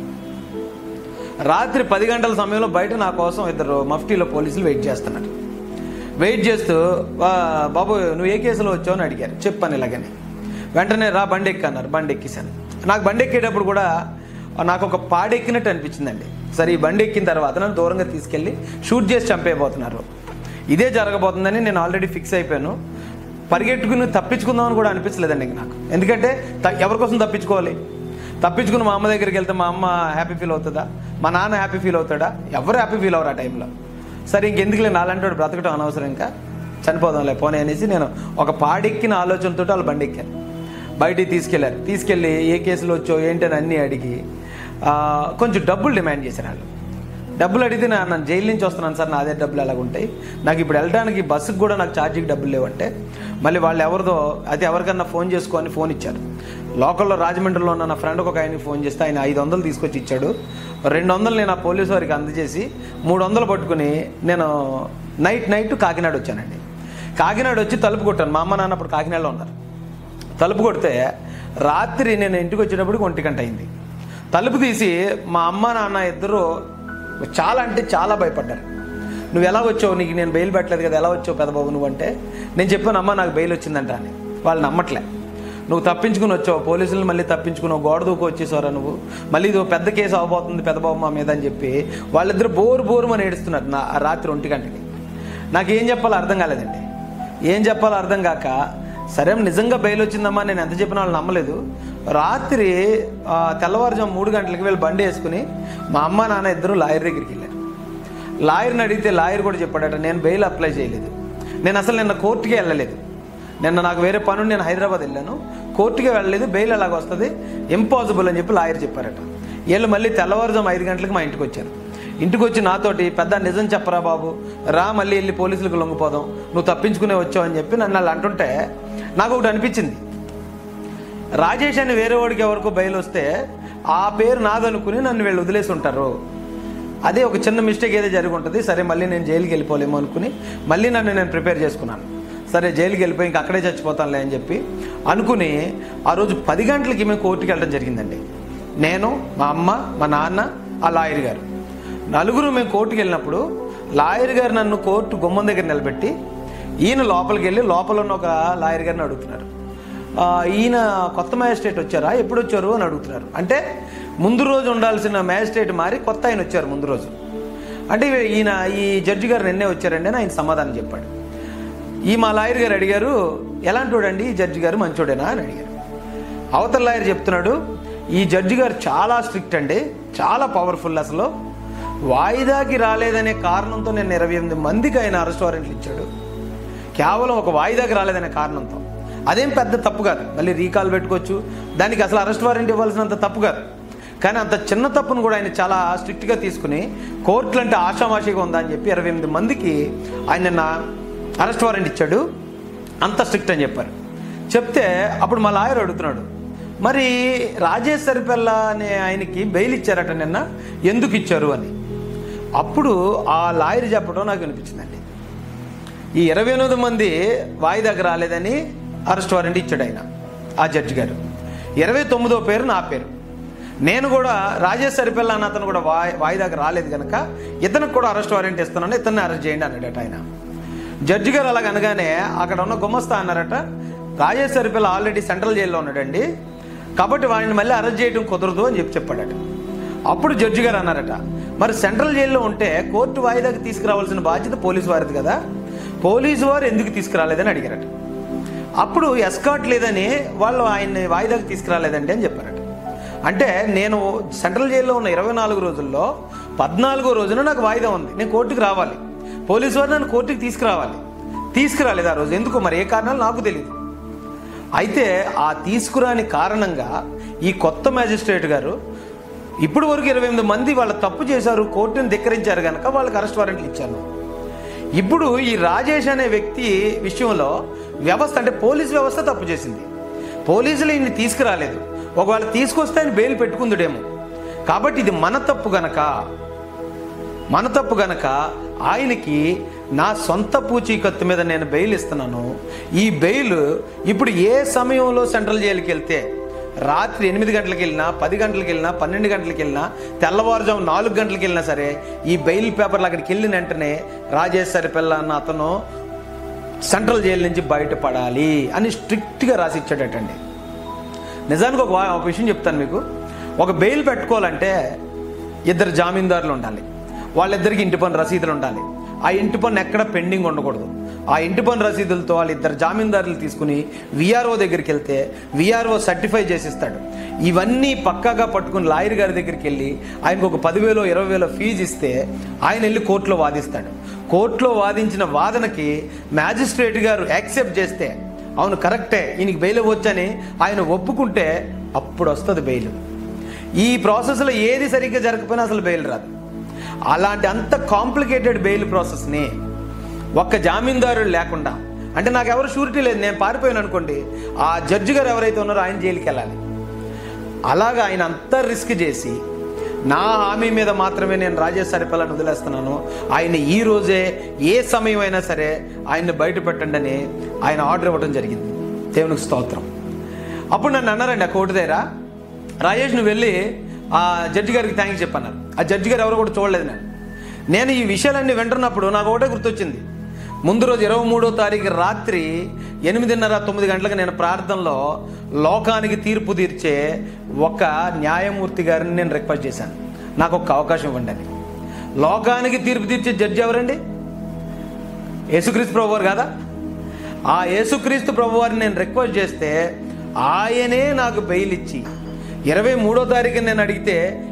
రాత్రి పది గంటల సమయంలో బయట నా కోసం ఇద్దరు మఫ్టీలో పోలీసులు వెయిట్ చేస్తున్నారు వెయిట్ చేస్తూ "వా, బాబు నువ్వు ఏ కేసులో వచ్చావు అని అడిగారు చెప్పాను ఇలాగని వెంటనే రా బండి ఎక్కి అన్నారు బండి ఎక్కేసాను నాకు బండి ఎక్కేటప్పుడు కూడా నాకు ఒక పాడెక్కినట్టు అనిపించిందండి సరే ఈ బండి ఎక్కిన తర్వాత నన్ను దూరంగా తీసుకెళ్ళి షూట్ చేసి చంపేయబోతున్నారు ఇదే జరగబోతుందని నేను ఆల్రెడీ ఫిక్స్ అయిపోయాను పరిగెట్టుకుని తప్పించుకుందామని కూడా అనిపించలేదండి ఇంక నాకు ఎందుకంటే త- ఎవరి కోసం తప్పించుకోవాలి తప్పించుకుని మా అమ్మ దగ్గరికి వెళ్తే మా అమ్మ హ్యాపీ ఫీల్ అవుతుందా మా నాన్న హ్యాపీ ఫీల్ అవుతాడా ఎవరు హ్యాపీ ఫీల్ అవ్వరు ఆ టైంలో సరే ఇంకెందుకులే నాలంటి వాడు బ్రతకటం అనవసరం ఇంకా చనిపోదాంలే పోనీ అనేసి నేను ఒక పాడెక్కిన ఆలోచనతో వాళ్ళు బండి ఎక్కాను బయటికి తీసుకెళ్లారు తీసుకెళ్ళి ఏ కేసులో వచ్చో ఏంటని అన్నీ అడిగి ఆ, కొంచెం డబ్బులు డిమాండ్ చేశారు వాళ్ళు డబ్బులు అడిగితే నా నన్ను జైలు నుంచి వస్తున్నాను సార్ నా అదే డబ్బులు ఎలాగ ఉంటాయి నాకు ఇప్పుడు వెళ్ళడానికి బస్సుకి కూడా నాకు ఛార్జీకి డబ్బులు లేవంటే మళ్ళీ వాళ్ళు ఎవరిదో అది ఎవరికన్నా ఫోన్ చేసుకొని ఫోన్ ఇచ్చారు లోకల్లో రాజమండ్రిలో ఉన్న నా ఫ్రెండ్కి ఒక ఆయనకి ఫోన్ చేస్తే ఆయన ఐదు వందలు తీసుకొచ్చి ఇచ్చాడు రెండు వందలు నేను ఆ పోలీసు వారికి అందజేసి మూడు వందలు పట్టుకుని నేను నైట్ నైట్ కాకినాడ వచ్చానండి కాకినాడ వచ్చి తలుపు కొట్టాను మా అమ్మ నాన్న అప్పుడు కాకినాడలో ఉన్నారు తలుపు కొడితే రాత్రి నేను ఇంటికి వచ్చేటప్పటికి ఒంటి గంట అయింది తలుపు తీసి మా అమ్మ నాన్న ఇద్దరు చాలా అంటే చాలా భయపడ్డారు నువ్వు ఎలా వచ్చావు నీకు నేను బెయిల్ పెట్టలేదు కదా ఎలా వచ్చావు పెద్దబాబు నువ్వు అంటే నేను చెప్పాను అమ్మ నాకు బెయిల్ వచ్చిందంట అని వాళ్ళు నమ్మట్లే నువ్వు తప్పించుకుని వచ్చావు పోలీసులను మళ్ళీ తప్పించుకున్నావు గోడ దూకు వచ్చేసారా నువ్వు మళ్ళీ ఇది ఓ పెద్ద కేసు అవబోతుంది పెద్దబాబు మా మీద అని చెప్పి వాళ్ళిద్దరు బోరు బోరు అని ఏడుస్తున్నారు నా ఆ రాత్రి ఒంటి గంటకి నాకు ఏం చెప్పాలో అర్థం కాలేదండి ఏం చెప్పాలో అర్థం కాక సరే నిజంగా బెయిల్ వచ్చిందమ్మా నేను ఎంత చెప్పినా వాళ్ళు నమ్మలేదు రాత్రి ఆ, తెల్లవారుజాము మూడు గంటలకి వీళ్ళు బండి వేసుకుని మా అమ్మ నాన్న ఇద్దరు లాయర్ దగ్గరికి వెళ్ళారు లాయర్ని అడిగితే లాయర్ కూడా చెప్పాడట నేను బెయిల్ అప్లై చేయలేదు నేను అసలు నిన్న కోర్టుకే వెళ్ళలేదు నిన్న నాకు వేరే పని ఉండి నేను హైదరాబాద్ వెళ్ళాను కోర్టుకే వెళ్ళలేదు బెయిల్ ఎలాగ వస్తుంది ఇంపాసిబుల్ అని చెప్పి లాయర్ చెప్పారట వీళ్ళు మళ్ళీ తెల్లవారుజాము ఐదు గంటలకు మా ఇంటికి వచ్చారు ఇంటికి వచ్చి నాతోటి పెద్ద నిజం చెప్పరా బాబు రా మళ్ళీ వెళ్ళి పోలీసులకు లొంగిపోదాం నువ్వు తప్పించుకునే వచ్చావు అని చెప్పి నన్ను వాళ్ళు అంటుంటే నాకు ఒకటి అనిపించింది రాజేష్ అని వేరే వాడికి ఎవరికో బయలు వస్తే ఆ పేరు నాదనుకుని నన్ను వీళ్ళు వదిలేసి ఉంటారు అదే ఒక చిన్న మిస్టేక్ ఏదో జరిగి ఉంటుంది సరే మళ్ళీ నేను జైలుకి వెళ్ళిపోలేమో అనుకుని మళ్ళీ నన్ను నేను ప్రిపేర్ చేసుకున్నాను సరే జైలుకి వెళ్ళిపోయి ఇంక అక్కడే చచ్చిపోతానులే అని చెప్పి అనుకుని ఆ రోజు పది గంటలకి మేము కోర్టుకి వెళ్ళడం జరిగిందండి నేను మా అమ్మ మా నాన్న ఆ లాయర్ గారు నలుగురు మేము కోర్టుకి వెళ్ళినప్పుడు లాయర్ గారు నన్ను కోర్టు గుమ్మం దగ్గర నిలబెట్టి ఈయన లోపలికి వెళ్ళి లోపల ఉన్న ఒక లాయర్ గారిని అడుగుతున్నారు ఆ, ఈయన కొత్త మ్యాజిస్ట్రేట్ వచ్చారా ఎప్పుడు వచ్చారు అని అడుగుతున్నారు అంటే ముందు రోజు ఉండాల్సిన మ్యాజిస్ట్రేట్ మారి కొత్త ఆయన వచ్చారు ముందు రోజు అంటే ఈయన ఈ జడ్జి గారు నిన్నే వచ్చారండి అని ఆయన సమాధానం చెప్పాడు ఈ మా లాయర్ గారు అడిగారు ఎలాంటి వాడండి ఈ జడ్జి గారు మంచోడేనా అని అడిగారు అవతల లాయర్ చెప్తున్నాడు ఈ జడ్జి గారు చాలా స్ట్రిక్ట్ అండి చాలా పవర్ఫుల్ అసలు వాయిదాకి రాలేదనే కారణంతో నేను ఇరవై ఎనిమిది మందికి ఆయన అరెస్ట్ వారెంట్లు ఇచ్చాడు కేవలం ఒక వాయిదాకి రాలేదనే కారణంతో అదేం పెద్ద తప్పు కాదు మళ్ళీ రీకాల్ పెట్టుకోవచ్చు దానికి అసలు అరెస్ట్ వారెంట్ ఇవ్వాల్సినంత తప్పు కాదు కానీ అంత చిన్న తప్పును కూడా ఆయన చాలా స్ట్రిక్ట్గా తీసుకుని కోర్టులు అంటే ఆషామాషిగా ఉందా అని చెప్పి ఇరవై ఎనిమిది మందికి ఆయన నిన్న అరెస్ట్ వారెంట్ ఇచ్చాడు అంత స్ట్రిక్ట్ అని చెప్పారు చెప్తే అప్పుడు మా లాయర్ అడుగుతున్నాడు మరి రాజేష్ సరిపెల్ల అనే ఆయనకి బెయిల్ ఇచ్చారట నిన్న ఎందుకు ఇచ్చారు అని అప్పుడు ఆ లాయర్ చెప్పడం నాకు వినిపించిందండి ఈ ఇరవై ఎనిమిది మంది వాయిదాకి రాలేదని అరెస్ట్ వారెంట్ ఇచ్చాడు ఆయన ఆ జడ్జి గారు ఇరవై తొమ్మిదో పేరు నా పేరు నేను కూడా రాజేష్ సరిపిల్ల అన్న అతను కూడా వాయి వాయిదాకి రాలేదు కనుక ఇతనికి కూడా అరెస్ట్ వారెంట్ ఇస్తున్నాను ఇతన్ని అరెస్ట్ చేయండి అన్నాడట ఆయన జడ్జి గారు అలాగ అనగానే అక్కడ ఉన్న గుమస్తా అన్నారట రాజేష్ సరిపిల్ల ఆల్రెడీ సెంట్రల్ జైల్లో ఉన్నాడండి కాబట్టి వాడిని మళ్ళీ అరెస్ట్ చేయడం కుదరదు అని చెప్పి చెప్పాడట అప్పుడు జడ్జి గారు అన్నారట మరి సెంట్రల్ జైల్లో ఉంటే కోర్టు వాయిదాకి తీసుకురావాల్సిన బాధ్యత పోలీసు వారిది కదా పోలీసు వారు ఎందుకు తీసుకురాలేదని అడిగారట అప్పుడు ఎస్కాట్ లేదని వాళ్ళు ఆయన్ని వాయిదాకి తీసుకురాలేదండి అని చెప్పారట అంటే నేను సెంట్రల్ జైల్లో ఉన్న ఇరవై నాలుగు రోజుల్లో పద్నాలుగో రోజున నాకు వాయిదా ఉంది నేను కోర్టుకు రావాలి పోలీసు వారు నన్ను కోర్టుకి తీసుకురావాలి తీసుకురాలేదు ఆ రోజు ఎందుకు మరి ఏ కారణాలు నాకు తెలియదు అయితే ఆ తీసుకురాని కారణంగా ఈ కొత్త మ్యాజిస్ట్రేట్ గారు ఇప్పుడు వరకు ఇరవై ఎనిమిది మంది వాళ్ళ తప్పు చేశారు కోర్టుని ధిక్కరించారు కనుక వాళ్ళకి అరెస్ట్ వారెంట్లు ఇచ్చాను ఇప్పుడు ఈ రాజేష్ అనే వ్యక్తి విషయంలో వ్యవస్థ అంటే పోలీస్ వ్యవస్థ తప్పు చేసింది పోలీసులు ఈయన్ని తీసుకురాలేదు ఒకవేళ తీసుకొస్తే ఆయన బెయిల్ పెట్టుకుందుడేమో కాబట్టి ఇది మన తప్పు గనక మన తప్పు గనక ఆయనకి నా సొంత పూచీకత్తు మీద నేను బెయిల్ ఇస్తున్నాను ఈ బెయిల్ ఇప్పుడు ఏ సమయంలో సెంట్రల్ జైలుకి వెళ్తే రాత్రి ఎనిమిది గంటలకు వెళ్ళినా పది గంటలకు వెళ్ళినా పన్నెండు గంటలకు వెళ్ళినా తెల్లవారుజాము నాలుగు గంటలకు వెళ్ళినా సరే ఈ బెయిల్ పేపర్లు అక్కడికి వెళ్ళిన వెంటనే రాజేష్ సరిపిల్ల అన్న అతను సెంట్రల్ జైలు నుంచి బయటపడాలి అని స్ట్రిక్ట్గా రాసి ఇచ్చాడటండి నిజానికి ఒక వా- ఒక విషయం చెప్తాను మీకు ఒక బెయిల్ పెట్టుకోవాలంటే ఇద్దరు జామీందారులు ఉండాలి వాళ్ళిద్దరికి ఇంటి పన్ను రసీదులు ఉండాలి ఆ ఇంటి పన్ను ఎక్కడ పెండింగ్ ఉండకూడదు ఆ ఇంటి పన్ను రసీదులతో వాళ్ళ ఇద్దరు జామీందారులు తీసుకుని విఆర్ఓ దగ్గరికి వెళ్తే విఆర్ఓ సర్టిఫై చేసిస్తాడు ఇవన్నీ పక్కాగా పట్టుకుని లాయర్ గారి దగ్గరికి వెళ్ళి ఆయనకు ఒక పదివేలో ఇరవై వేలో ఫీజు ఇస్తే ఆయన వెళ్ళి కోర్టులో వాదిస్తాడు కోర్టులో వాదించిన వాదనకి మ్యాజిస్ట్రేట్ గారు యాక్సెప్ట్ చేస్తే అవును కరెక్టే ఈయనకి బెయిల్ ఇవ్వచ్చని ఆయన ఒప్పుకుంటే అప్పుడు వస్తుంది బెయిల్ ఈ ప్రాసెస్లో ఏది సరిగ్గా జరగకపోయినా అసలు బెయిల్ రాదు అలాంటి అంత కాంప్లికేటెడ్ బెయిల్ ప్రాసెస్ని ఒక్క జామీందారు లేకుండా అంటే నాకు ఎవరు షూరిటీ లేదు నేను పారిపోయాను అనుకోండి ఆ జడ్జి గారు ఎవరైతే ఉన్నారో ఆయన జైలుకి వెళ్ళాలి అలాగా ఆయన అంత రిస్క్ చేసి నా హామీ మీద మాత్రమే నేను రాజేష్ సరిపల్లని వదిలేస్తున్నాను ఆయన ఈ రోజే ఏ సమయం అయినా సరే ఆయన్ని బయట పెట్టండి అని ఆయన ఆర్డర్ ఇవ్వడం జరిగింది దేవునికి స్తోత్రం అప్పుడు నన్ను అన్నారండి ఆ కోర్టు దగ్గర రాజేష్ నువ్వు వెళ్ళి ఆ జడ్జి గారికి థ్యాంక్స్ చెప్పన్నారు ఆ జడ్జి గారు ఎవరో కూడా చూడలేదు నేను నేను ఈ విషయాలన్నీ వింటున్నప్పుడు నాకు ఒకటే గుర్తొచ్చింది ముందు రోజు ఇరవై మూడో తారీఖు రాత్రి ఎనిమిదిన్నర తొమ్మిది గంటలకు నేను ప్రార్థనలో లోకానికి తీర్పు తీర్చే ఒక న్యాయమూర్తి గారిని నేను రిక్వెస్ట్ చేశాను నాకు ఒక అవకాశం ఇవ్వండి అని లోకానికి తీర్పు తీర్చే జడ్జి ఎవరండి యేసుక్రీస్తు ప్రభు వారు కదా ఆ యేసుక్రీస్తు ప్రభు వారిని నేను రిక్వెస్ట్ చేస్తే ఆయనే నాకు బెయిల్ ఇచ్చి ఇరవై మూడో తారీఖు నేను అడిగితే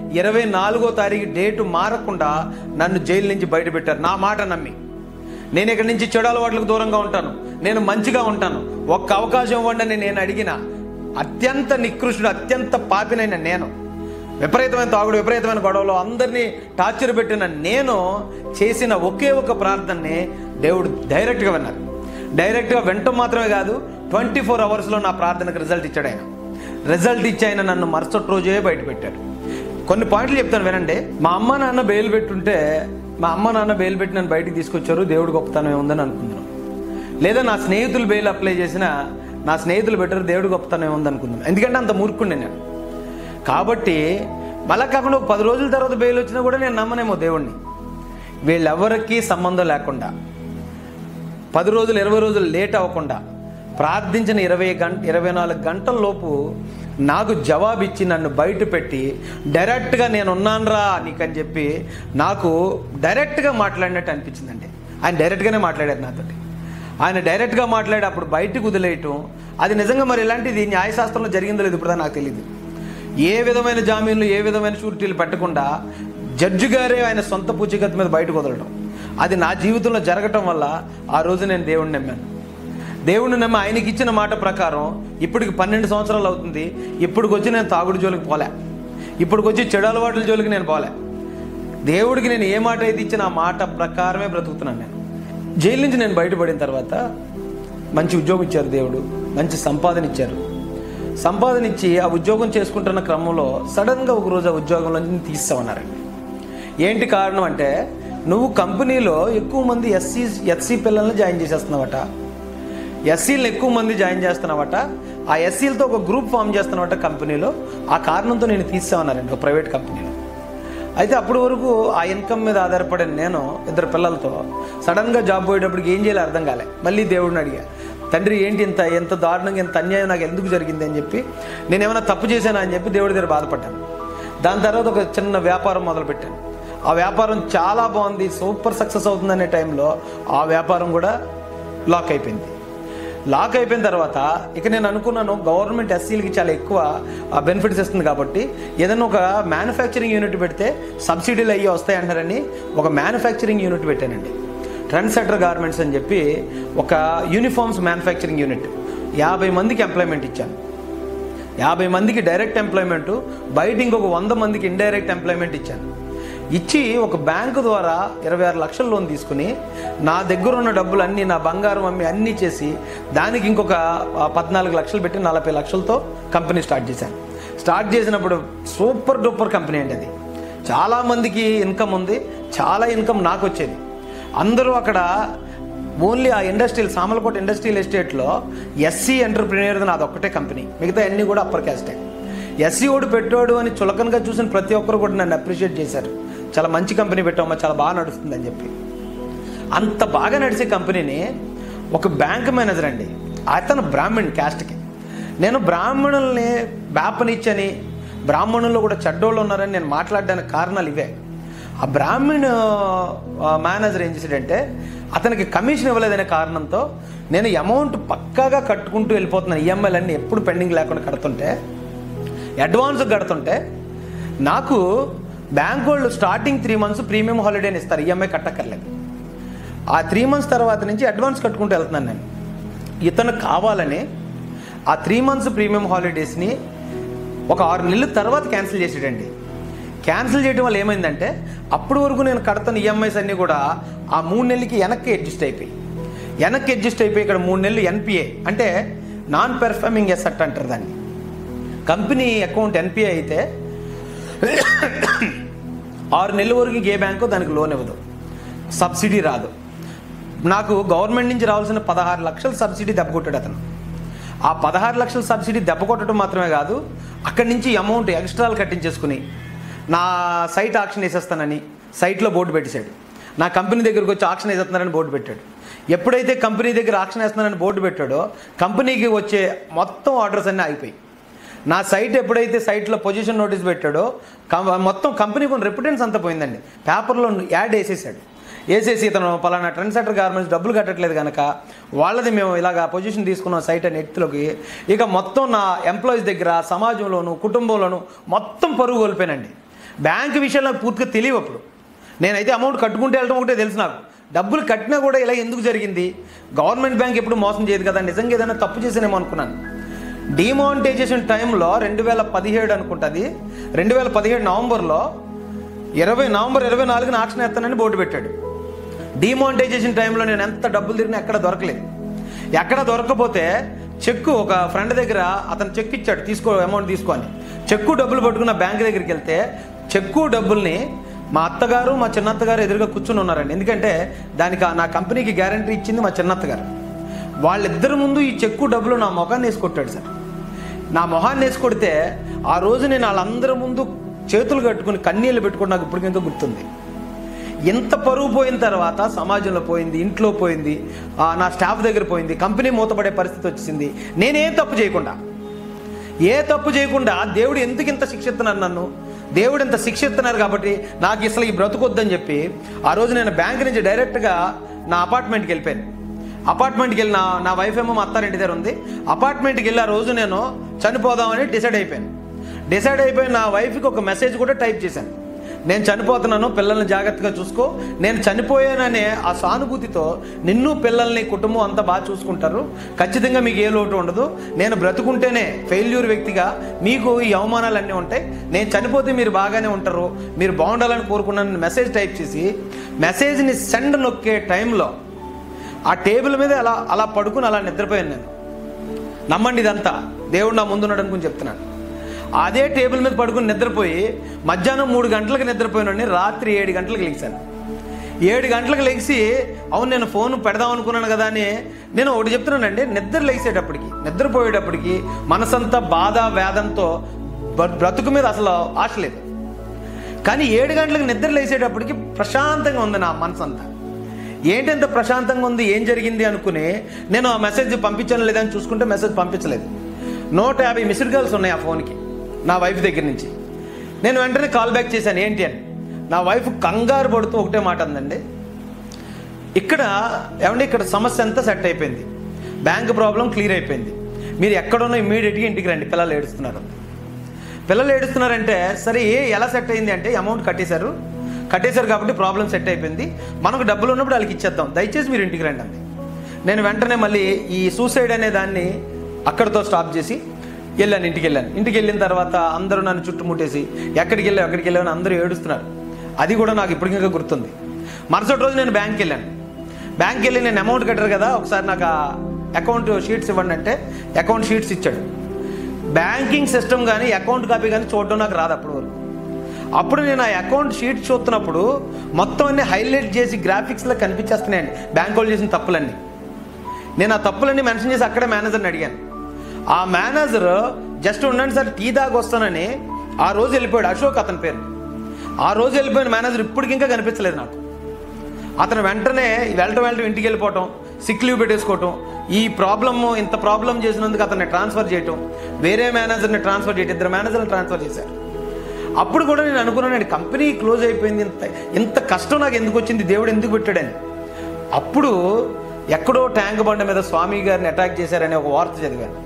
ఇరవై నాలుగో తారీఖు డేటు మారకుండా నన్ను జైలు నుంచి బయట పెట్టారు నా మాట నమ్మి నేను ఇక్కడి నుంచి చెడు అలవాట్లకు దూరంగా ఉంటాను నేను మంచిగా ఉంటాను ఒక్క అవకాశం ఇవ్వండి అని నేను అడిగిన అత్యంత నికృష్టుడు అత్యంత పాపినైన నేను విపరీతమైన తాగుడు విపరీతమైన గొడవలు అందరినీ టార్చర్ పెట్టిన నేను చేసిన ఒకే ఒక ప్రార్థనని దేవుడు డైరెక్ట్గా విన్నారు డైరెక్ట్గా వినటం మాత్రమే కాదు ట్వంటీ ఫోర్ అవర్స్లో నా ప్రార్థనకు రిజల్ట్ ఇచ్చాడు ఆయన రిజల్ట్ ఇచ్చి ఆయన నన్ను మరుసటి రోజే బయట పెట్టాడు కొన్ని పాయింట్లు చెప్తాను వినండి మా అమ్మ నాన్న బెయిల్ పెట్టుంటే మా అమ్మ నాన్న బెయిల్ పెట్టి నన్ను బయటికి తీసుకొచ్చారు దేవుడు గొప్పతనం ఏముందని అనుకుంటున్నాను లేదా నా స్నేహితులు బెయిల్ అప్లై చేసిన నా స్నేహితులు బెటర్ దేవుడు గొప్పతనం ఏముంది అనుకుందాం ఎందుకంటే అంత మూర్ఖుండే నేను కాబట్టి మళ్ళా కాకుండా ఒక పది రోజుల తర్వాత బెయిల్ వచ్చినా కూడా నేను నమ్మనేమో దేవుణ్ణి వీళ్ళెవరికీ సంబంధం లేకుండా పది రోజులు ఇరవై రోజులు లేట్ అవ్వకుండా ప్రార్థించిన ఇరవై గంట ఇరవై నాలుగు గంటల లోపు నాకు జవాబు ఇచ్చి నన్ను బయట పెట్టి డైరెక్ట్గా నేను ఉన్నానురా నీకని చెప్పి నాకు డైరెక్ట్గా మాట్లాడినట్టు అనిపించిందండి ఆయన డైరెక్ట్గానే మాట్లాడారు నాతోటి ఆయన డైరెక్ట్గా మాట్లాడి అప్పుడు బయటకు వదిలేయటం అది నిజంగా మరి ఇలాంటిది న్యాయశాస్త్రంలో జరిగిందో లేదు ఇప్పుడు నాకు తెలియదు ఏ విధమైన జామీన్లు ఏ విధమైన షూరిటీలు పెట్టకుండా జడ్జి గారే ఆయన సొంత పూచికత్తు మీద బయటకు వదలడం అది నా జీవితంలో జరగటం వల్ల ఆ రోజు నేను దేవుణ్ణి నమ్మాను దేవుణ్ణి నమ్మి ఆయనకి ఇచ్చిన మాట ప్రకారం ఇప్పటికి పన్నెండు సంవత్సరాలు అవుతుంది ఇప్పటికి వచ్చి నేను తాగుడు జోలికి పోలే ఇప్పటికి వచ్చి చెడు అలవాట్ల జోలికి నేను పోలే దేవుడికి నేను ఏ మాట అయితే ఇచ్చిన ఆ మాట ప్రకారమే బ్రతుకుతున్నాను నేను జైలు నుంచి నేను బయటపడిన తర్వాత మంచి ఉద్యోగం ఇచ్చారు దేవుడు మంచి సంపాదన ఇచ్చారు సంపాదన ఇచ్చి ఆ ఉద్యోగం చేసుకుంటున్న క్రమంలో సడన్గా ఒక రోజు ఆ ఉద్యోగంలో నుంచి తీస్తామన్నారండి ఏంటి కారణం అంటే నువ్వు కంపెనీలో ఎక్కువ మంది ఎస్సీ ఎస్సీ పిల్లల్ని జాయిన్ చేసేస్తున్నావట ఎస్సీలను ఎక్కువ మంది జాయిన్ చేస్తున్నావట ఆ ఎస్సీలతో ఒక గ్రూప్ ఫామ్ చేస్తున్నావట కంపెనీలో ఆ కారణంతో నేను తీసామన్నారండి ఒక ప్రైవేట్ కంపెనీలో అయితే అప్పటి వరకు ఆ ఇన్కమ్ మీద ఆధారపడిన నేను ఇద్దరు పిల్లలతో సడన్గా జాబ్ పోయేటప్పటికి ఏం చేయాలో అర్థం కాలే మళ్ళీ దేవుడిని అడిగా తండ్రి ఏంటి ఇంత ఎంత దారుణంగా ఎంత అన్యాయం నాకు ఎందుకు జరిగింది అని చెప్పి నేను ఏమైనా తప్పు చేశానా అని చెప్పి దేవుడి దగ్గర బాధపడ్డాను దాని తర్వాత ఒక చిన్న వ్యాపారం మొదలుపెట్టాను ఆ వ్యాపారం చాలా బాగుంది సూపర్ సక్సెస్ అవుతుందనే టైంలో ఆ వ్యాపారం కూడా లాక్ అయిపోయింది లాక్ అయిపోయిన తర్వాత ఇక నేను అనుకున్నాను గవర్నమెంట్ ఎస్సీలకి చాలా ఎక్కువ బెనిఫిట్స్ ఇస్తుంది కాబట్టి ఏదైనా ఒక మ్యానుఫ్యాక్చరింగ్ యూనిట్ పెడితే సబ్సిడీలు అయ్యి వస్తాయి అంటారని ఒక మ్యానుఫ్యాక్చరింగ్ యూనిట్ పెట్టానండి ట్రెండ్ సెటర్ గార్మెంట్స్ అని చెప్పి ఒక యూనిఫామ్స్ మ్యానుఫ్యాక్చరింగ్ యూనిట్ యాభై మందికి ఎంప్లాయ్మెంట్ ఇచ్చాను యాభై మందికి డైరెక్ట్ ఎంప్లాయ్మెంట్ బయట ఇంకొక వంద మందికి ఇండైరెక్ట్ ఎంప్లాయ్మెంట్ ఇచ్చాను ఇచ్చి ఒక బ్యాంకు ద్వారా ఇరవై ఆరు లక్షల లోన్ తీసుకుని నా దగ్గర ఉన్న డబ్బులు అన్నీ నా బంగారం అమ్మి అన్నీ చేసి దానికి ఇంకొక ఆ, పద్నాలుగు లక్షలు పెట్టి నలభై లక్షలతో కంపెనీ స్టార్ట్ చేశాను స్టార్ట్ చేసినప్పుడు సూపర్ డూపర్ కంపెనీ అండి అది చాలామందికి ఇన్కమ్ ఉంది చాలా ఇన్కమ్ నాకు వచ్చేది అందరూ అక్కడ ఓన్లీ ఆ ఇండస్ట్రియల్ సామలకోట ఇండస్ట్రియల్ ఎస్టేట్లో ఎస్సీ ఎంటర్ప్రినియర్ నాది ఒక్కటే కంపెనీ మిగతా అన్నీ కూడా అప్పర్ క్యాస్టే ఎస్సీ ఓడు పెట్టాడు అని చులకనగా చూసిన ప్రతి ఒక్కరు కూడా నన్ను అప్రిషియేట్ చేశారు చాలా మంచి కంపెనీ పెట్టామా చాలా బాగా నడుస్తుందని చెప్పి అంత బాగా నడిచే కంపెనీని ఒక బ్యాంక్ మేనేజర్ అండి అతను బ్రాహ్మణ్ క్యాస్ట్కి నేను బ్రాహ్మణుల్ని బ్యాపనిచ్చని బ్రాహ్మణుల్లో కూడా చెడ్డోళ్ళు ఉన్నారని నేను మాట్లాడడానికి కారణాలు ఇవే ఆ బ్రాహ్మణ్ ఆ, మేనేజర్ ఏం చేశాడంటే అతనికి కమిషన్ ఇవ్వలేదనే కారణంతో నేను అమౌంట్ పక్కాగా కట్టుకుంటూ వెళ్ళిపోతున్నాను ఈఎంఐలు అన్నీ ఎప్పుడు పెండింగ్ లేకుండా కడుతుంటే అడ్వాన్స్ కడుతుంటే నాకు బ్యాంక్ వాళ్ళు starting three months premium holiday అని ఇస్తారు ఈఎంఐ కట్టక్కర్లేదు ఆ త్రీ మంత్స్ తర్వాత నుంచి అడ్వాన్స్ కట్టుకుంటూ వెళ్తున్నాను నేను ఇతను కావాలని ఆ త్రీ మంత్స్ ప్రీమియం హాలిడేస్ని ఒక ఆరు నెలల తర్వాత క్యాన్సిల్ చేసాడండి క్యాన్సిల్ చేయడం వల్ల ఏమైందంటే అప్పటి వరకు నేను కడతాను ఈఎంఐస్ అన్నీ కూడా ఆ మూడు నెలలకి వెనక్కి అడ్జస్ట్ అయిపోయి వెనక్కి అడ్జస్ట్ అయిపోయి ఇక్కడ మూడు నెలలు ఎన్పిఏ అంటే నాన్ పెర్ఫార్మింగ్ ఎసెట్ అంటారు దాన్ని కంపెనీ అకౌంట్ ఎన్పిఏ అయితే ఆరు నెలల వరకు ఏ బ్యాంకు దానికి లోన్ ఇవ్వదు సబ్సిడీ రాదు నాకు గవర్నమెంట్ నుంచి రావాల్సిన పదహారు లక్షల సబ్సిడీ దెబ్బ కొట్టాడు అతను ఆ పదహారు లక్షల సబ్సిడీ దెబ్బ కొట్టడం మాత్రమే కాదు అక్కడి నుంచి అమౌంట్ ఎక్స్ట్రాలు కట్టించేసుకుని నా సైట్ ఆక్షన్ వేసేస్తానని సైట్లో బోర్డు పెట్టేశాడు నా కంపెనీ దగ్గరకు వచ్చి ఆక్షన్ వేసేస్తున్నారని బోర్డు పెట్టాడు ఎప్పుడైతే కంపెనీ దగ్గర ఆక్షన్ వేస్తున్నారని బోర్డు పెట్టాడో కంపెనీకి వచ్చే మొత్తం ఆర్డర్స్ అన్నీ ఆగిపోయి నా సైట్ ఎప్పుడైతే సైట్లో పొజిషన్ నోటీస్ పెట్టాడో కం- మొత్తం కంపెనీ కొన్ని రెప్యుటెన్స్ అంతా పోయిందండి పేపర్లో యాడ్ వేసేసాడు వేసేసి ఇతను పలానా ట్రెండ్ సెంటర్ గార్మెంట్స్ డబ్బులు కట్టట్లేదు కనుక వాళ్ళది మేము ఇలాగ పొజిషన్ తీసుకున్నాం సైట్ అనే ఎత్తులోకి ఇక మొత్తం నా ఎంప్లాయీస్ దగ్గర సమాజంలోను కుటుంబంలోను మొత్తం పరుగు కోల్పోయానండి బ్యాంక్ విషయాలు నాకు పూర్తిగా తెలియవు అప్పుడు నేనైతే అమౌంట్ కట్టుకుంటే వెళ్ళడం ఒకటే తెలుసు నాకు డబ్బులు కట్టినా కూడా ఇలా ఎందుకు జరిగింది గవర్నమెంట్ బ్యాంక్ ఎప్పుడు మోసం చేయదు కదా నిజంగా ఏదైనా తప్పు చేసానేమో అనుకున్నాను డిమానిటైజేషన్ టైంలో రెండు వేల పదిహేడు అనుకుంటుంది రెండు వేల పదిహేడు నవంబర్లో ఇరవై నవంబర్ ఇరవై నాలుగున ఆక్షన్ ఎత్తానని బోర్డు పెట్టాడు డిమానిటైజేషన్ టైంలో నేను ఎంత డబ్బులు తిరిగినా ఎక్కడ దొరకలేదు ఎక్కడ దొరకకపోతే చెక్కు ఒక ఫ్రెండ్ దగ్గర అతను చెక్ ఇచ్చాడు తీసుకో అమౌంట్ తీసుకొని చెక్కు డబ్బులు పట్టుకున్న బ్యాంక్ దగ్గరికి వెళ్తే చెక్కు డబ్బుల్ని మా అత్తగారు మా చిన్నత్తగారు ఎదురుగా కూర్చుని ఉన్నారండి ఎందుకంటే దానికి ఆ- నా కంపెనీకి గ్యారంటీ ఇచ్చింది మా చిన్నత్తగారు వాళ్ళిద్దరి ముందు ఈ చెక్కు డబ్బులు నా మొఖాన్ని వేసి కొట్టాడు సార్ నా మొహాన్ని వేసి కొడితే ఆ రోజు నేను వాళ్ళందరి ముందు చేతులు కట్టుకుని కన్నీళ్ళు పెట్టుకుని నాకు ఇప్పటికి ఇంకా గుర్తుంది ఎంత పరువు పోయిన తర్వాత సమాజంలో పోయింది ఇంట్లో పోయింది ఆ, నా స్టాఫ్ దగ్గర పోయింది కంపెనీ మూతపడే పరిస్థితి వచ్చింది నేనేం తప్పు చేయకుండా ఏ తప్పు చేయకుండా దేవుడు ఎందుకు ఇంత శిక్షిస్తున్నారు నన్ను దేవుడు ఇంత శిక్షిస్తున్నారు కాబట్టి నాకు అసలు ఈ బ్రతుకొద్దని చెప్పి ఆ రోజు నేను బ్యాంక్ నుంచి డైరెక్ట్గా నా అపార్ట్మెంట్కి వెళ్ళిపోయాను అపార్ట్మెంట్కి వెళ్ళి నా నా వైఫ్ ఏమో మా అత్తారింటి దగ్గర ఉంది అపార్ట్మెంట్కి వెళ్ళి ఆ రోజు నేను చనిపోదామని డిసైడ్ అయిపోయాను డిసైడ్ అయిపోయి నా వైఫ్కి ఒక మెసేజ్ కూడా టైప్ చేశాను నేను చనిపోతున్నాను పిల్లల్ని జాగ్రత్తగా చూసుకో నేను చనిపోయాననే ఆ సానుభూతితో నిన్ను పిల్లల్ని కుటుంబం అంతా బాగా చూసుకుంటారు ఖచ్చితంగా మీకు ఏ లోటు ఉండదు నేను బ్రతుకుంటేనే ఫెయిల్యూర్ వ్యక్తిగా మీకు ఈ అవమానాలు అన్నీ ఉంటాయి నేను చనిపోతే మీరు బాగానే ఉంటారు మీరు బాగుండాలని కోరుకున్నాను మెసేజ్ టైప్ చేసి మెసేజ్ని సెండ్ నొక్కే టైంలో ఆ టేబుల్ మీద అలా అలా పడుకుని అలా నిద్రపోయాను నేను నమ్మండి ఇదంతా దేవుడు నా ముందున్నాడు అనుకుని చెప్తున్నాను అదే టేబుల్ మీద పడుకుని నిద్రపోయి మధ్యాహ్నం మూడు గంటలకు నిద్రపోయినండి రాత్రి ఏడు గంటలకు లెగిశాను ఏడు గంటలకు లెగిసి అవును నేను ఫోన్ పెడదాం అనుకున్నాను కదా అని నేను ఒకటి చెప్తున్నానండి నిద్ర లెగిసేటప్పటికి నిద్రపోయేటప్పటికి మనసంతా బాధ వేదంతో బ్ర- బ్రతుకు మీద అసలు ఆశ లేదు కానీ ఏడు గంటలకు నిద్ర లేసేటప్పటికి ప్రశాంతంగా ఉంది నా మనసు అంతా ఏంటంత ప్రశాంతంగా ఉంది ఏం జరిగింది అనుకుని నేను ఆ మెసేజ్ పంపించాను లేదా అని చూసుకుంటే మెసేజ్ పంపించలేదు నూట యాభై మిస్డ్ కాల్స్ ఉన్నాయి ఆ ఫోన్కి నా వైఫ్ దగ్గర నుంచి నేను వెంటనే కాల్ బ్యాక్ చేశాను ఏంటి అని నా వైఫ్ కంగారు పడుతూ ఒకటే మాట అందండి ఇక్కడ ఏమంటే ఇక్కడ సమస్య అంతా సెట్ అయిపోయింది బ్యాంక్ ప్రాబ్లం క్లియర్ అయిపోయింది మీరు ఎక్కడున్నా ఇమ్మీడియట్గా ఇంటికి రండి పిల్లలు ఏడుస్తున్నారు పిల్లలు ఏడుస్తున్నారంటే సరే ఏ ఎలా సెట్ అయింది అంటే అమౌంట్ కట్టేశారు కట్టేశారు కాబట్టి ప్రాబ్లం సెట్ అయిపోయింది మనకు డబ్బులు ఉన్నప్పుడు వాళ్ళకి ఇచ్చేద్దాం దయచేసి మీరు ఇంటికి రండి అంది నేను వెంటనే మళ్ళీ ఈ సూసైడ్ అనే దాన్ని అక్కడితో స్టాప్ చేసి వెళ్ళాను ఇంటికి వెళ్ళాను ఇంటికి వెళ్ళిన తర్వాత అందరూ నన్ను చుట్టుముట్టేసి ఎక్కడికి వెళ్ళావు ఎక్కడికి వెళ్ళావు అని అందరూ ఏడుస్తున్నారు అది కూడా నాకు ఇప్పటికీ ఇంకా గుర్తుంది మరుసటి రోజు నేను బ్యాంక్కి వెళ్ళాను బ్యాంక్కి వెళ్ళి నేను అమౌంట్ కట్టారు కదా ఒకసారి నాకు ఆ అకౌంట్ షీట్స్ ఇవ్వండి అంటే అకౌంట్ షీట్స్ ఇచ్చాడు బ్యాంకింగ్ సిస్టమ్ కానీ అకౌంట్ కాపీ కానీ చూడడం నాకు రాదు అప్పటి వరకు అప్పుడు నేను ఆ అకౌంట్ షీట్ చూస్తున్నప్పుడు మొత్తం అన్ని హైలైట్ చేసి గ్రాఫిక్స్లో కనిపించేస్తున్నాయండి బ్యాంక్ వాళ్ళు చేసిన తప్పులన్నీ నేను ఆ తప్పులన్నీ మెన్షన్ చేసి అక్కడే మేనేజర్ని అడిగాను ఆ మేనేజర్ జస్ట్ ఉండండి సార్ టీ దాకా వస్తానని ఆ రోజు వెళ్ళిపోయాడు అశోక్ అతని పేరు ఆ రోజు వెళ్ళిపోయిన మేనేజర్ ఇప్పటికి ఇంకా కనిపించలేదు నాకు అతను వెంటనే వెళ్ళటం వెళ్ళటం ఇంటికి వెళ్ళిపోవటం సిక్ లీవ్ పెట్టేసుకోవటం ఈ ప్రాబ్లమ్ ఇంత ప్రాబ్లం చేసినందుకు అతన్ని ట్రాన్స్ఫర్ చేయటం వేరే మేనేజర్ని ట్రాన్స్ఫర్ చేయటం ఇద్దరు మేనేజర్ని ట్రాన్స్ఫర్ చేశారు అప్పుడు కూడా నేను అనుకున్నాను కంపెనీ క్లోజ్ అయిపోయింది ఇంత ఇంత కష్టం నాకు ఎందుకు వచ్చింది దేవుడు ఎందుకు పెట్టాడని అప్పుడు ఎక్కడో ట్యాంక్ బండ మీద స్వామి గారిని అటాక్ చేశారనే ఒక వార్త చదివాను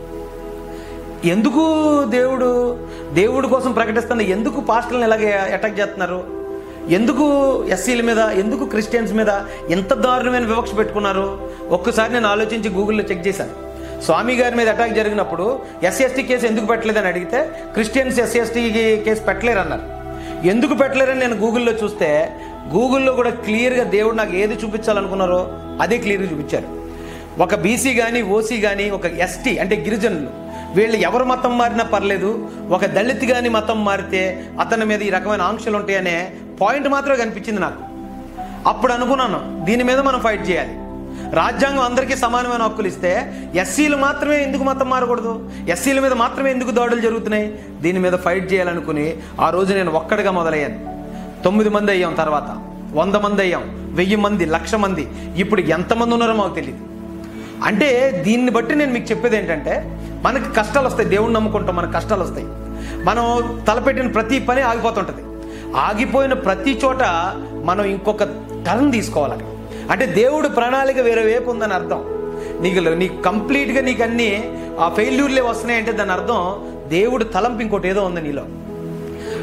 ఎందుకు దేవుడు దేవుడి కోసం ప్రకటిస్తున్న ఎందుకు పాస్టర్లను ఇలాగే అటాక్ చేస్తున్నారు ఎందుకు ఎస్సీల మీద ఎందుకు క్రిస్టియన్స్ మీద ఎంత దారుణమైన వివక్ష పెట్టుకున్నారు ఒక్కసారి నేను ఆలోచించి గూగుల్లో చెక్ చేశాను స్వామి గారి మీద అటాక్ జరిగినప్పుడు ఎస్సీ ఎస్టీ కేసు ఎందుకు పెట్టలేదని అడిగితే క్రిస్టియన్స్ ఎస్సీ ఎస్టీ కేసు పెట్టలేరు అన్నారు ఎందుకు పెట్టలేరని నేను గూగుల్లో చూస్తే గూగుల్లో కూడా క్లియర్గా దేవుడు నాకు ఏది చూపించాలనుకున్నారో అదే క్లియర్గా చూపించారు ఒక బీసీ కానీ ఓసీ కానీ ఒక ఎస్టీ అంటే గిరిజనులు వీళ్ళు ఎవరు మతం మారినా పర్లేదు ఒక దళిత్ కానీ మతం మారితే అతని మీద ఈ రకమైన ఆంక్షలు ఉంటాయనే పాయింట్ మాత్రమే కనిపించింది నాకు అప్పుడు అనుకున్నాను దీని మీద మనం ఫైట్ చేయాలి రాజ్యాంగం అందరికీ సమానమైన హక్కులు ఇస్తే ఎస్సీలు మాత్రమే ఎందుకు మతం మారకూడదు ఎస్సీల మీద మాత్రమే ఎందుకు దాడులు జరుగుతున్నాయి దీని మీద ఫైట్ చేయాలనుకుని ఆ రోజు నేను ఒక్కడిగా మొదలయ్యాను తొమ్మిది మంది అయ్యాం తర్వాత వంద మంది అయ్యాం వెయ్యి మంది లక్ష మంది ఇప్పుడు ఎంతమంది ఉన్నారో మాకు తెలియదు అంటే దీన్ని బట్టి నేను మీకు చెప్పేది ఏంటంటే మనకి కష్టాలు వస్తాయి దేవుణ్ణి నమ్ముకుంటాం మనకు కష్టాలు వస్తాయి మనం తలపెట్టిన ప్రతి పని ఆగిపోతుంటుంది ఆగిపోయిన ప్రతి చోట మనం ఇంకొక టర్న్ తీసుకోవాలి అక్కడ. అంటే దేవుడు ప్రణాళిక వేరే వైపు ఉందని అర్థం నీకు నీకు కంప్లీట్గా నీకు అన్ని ఆ ఫెయిల్యూర్లే వస్తున్నాయంటే దాని అర్థం దేవుడు తలంపు ఇంకోటి ఏదో ఉంది నీలో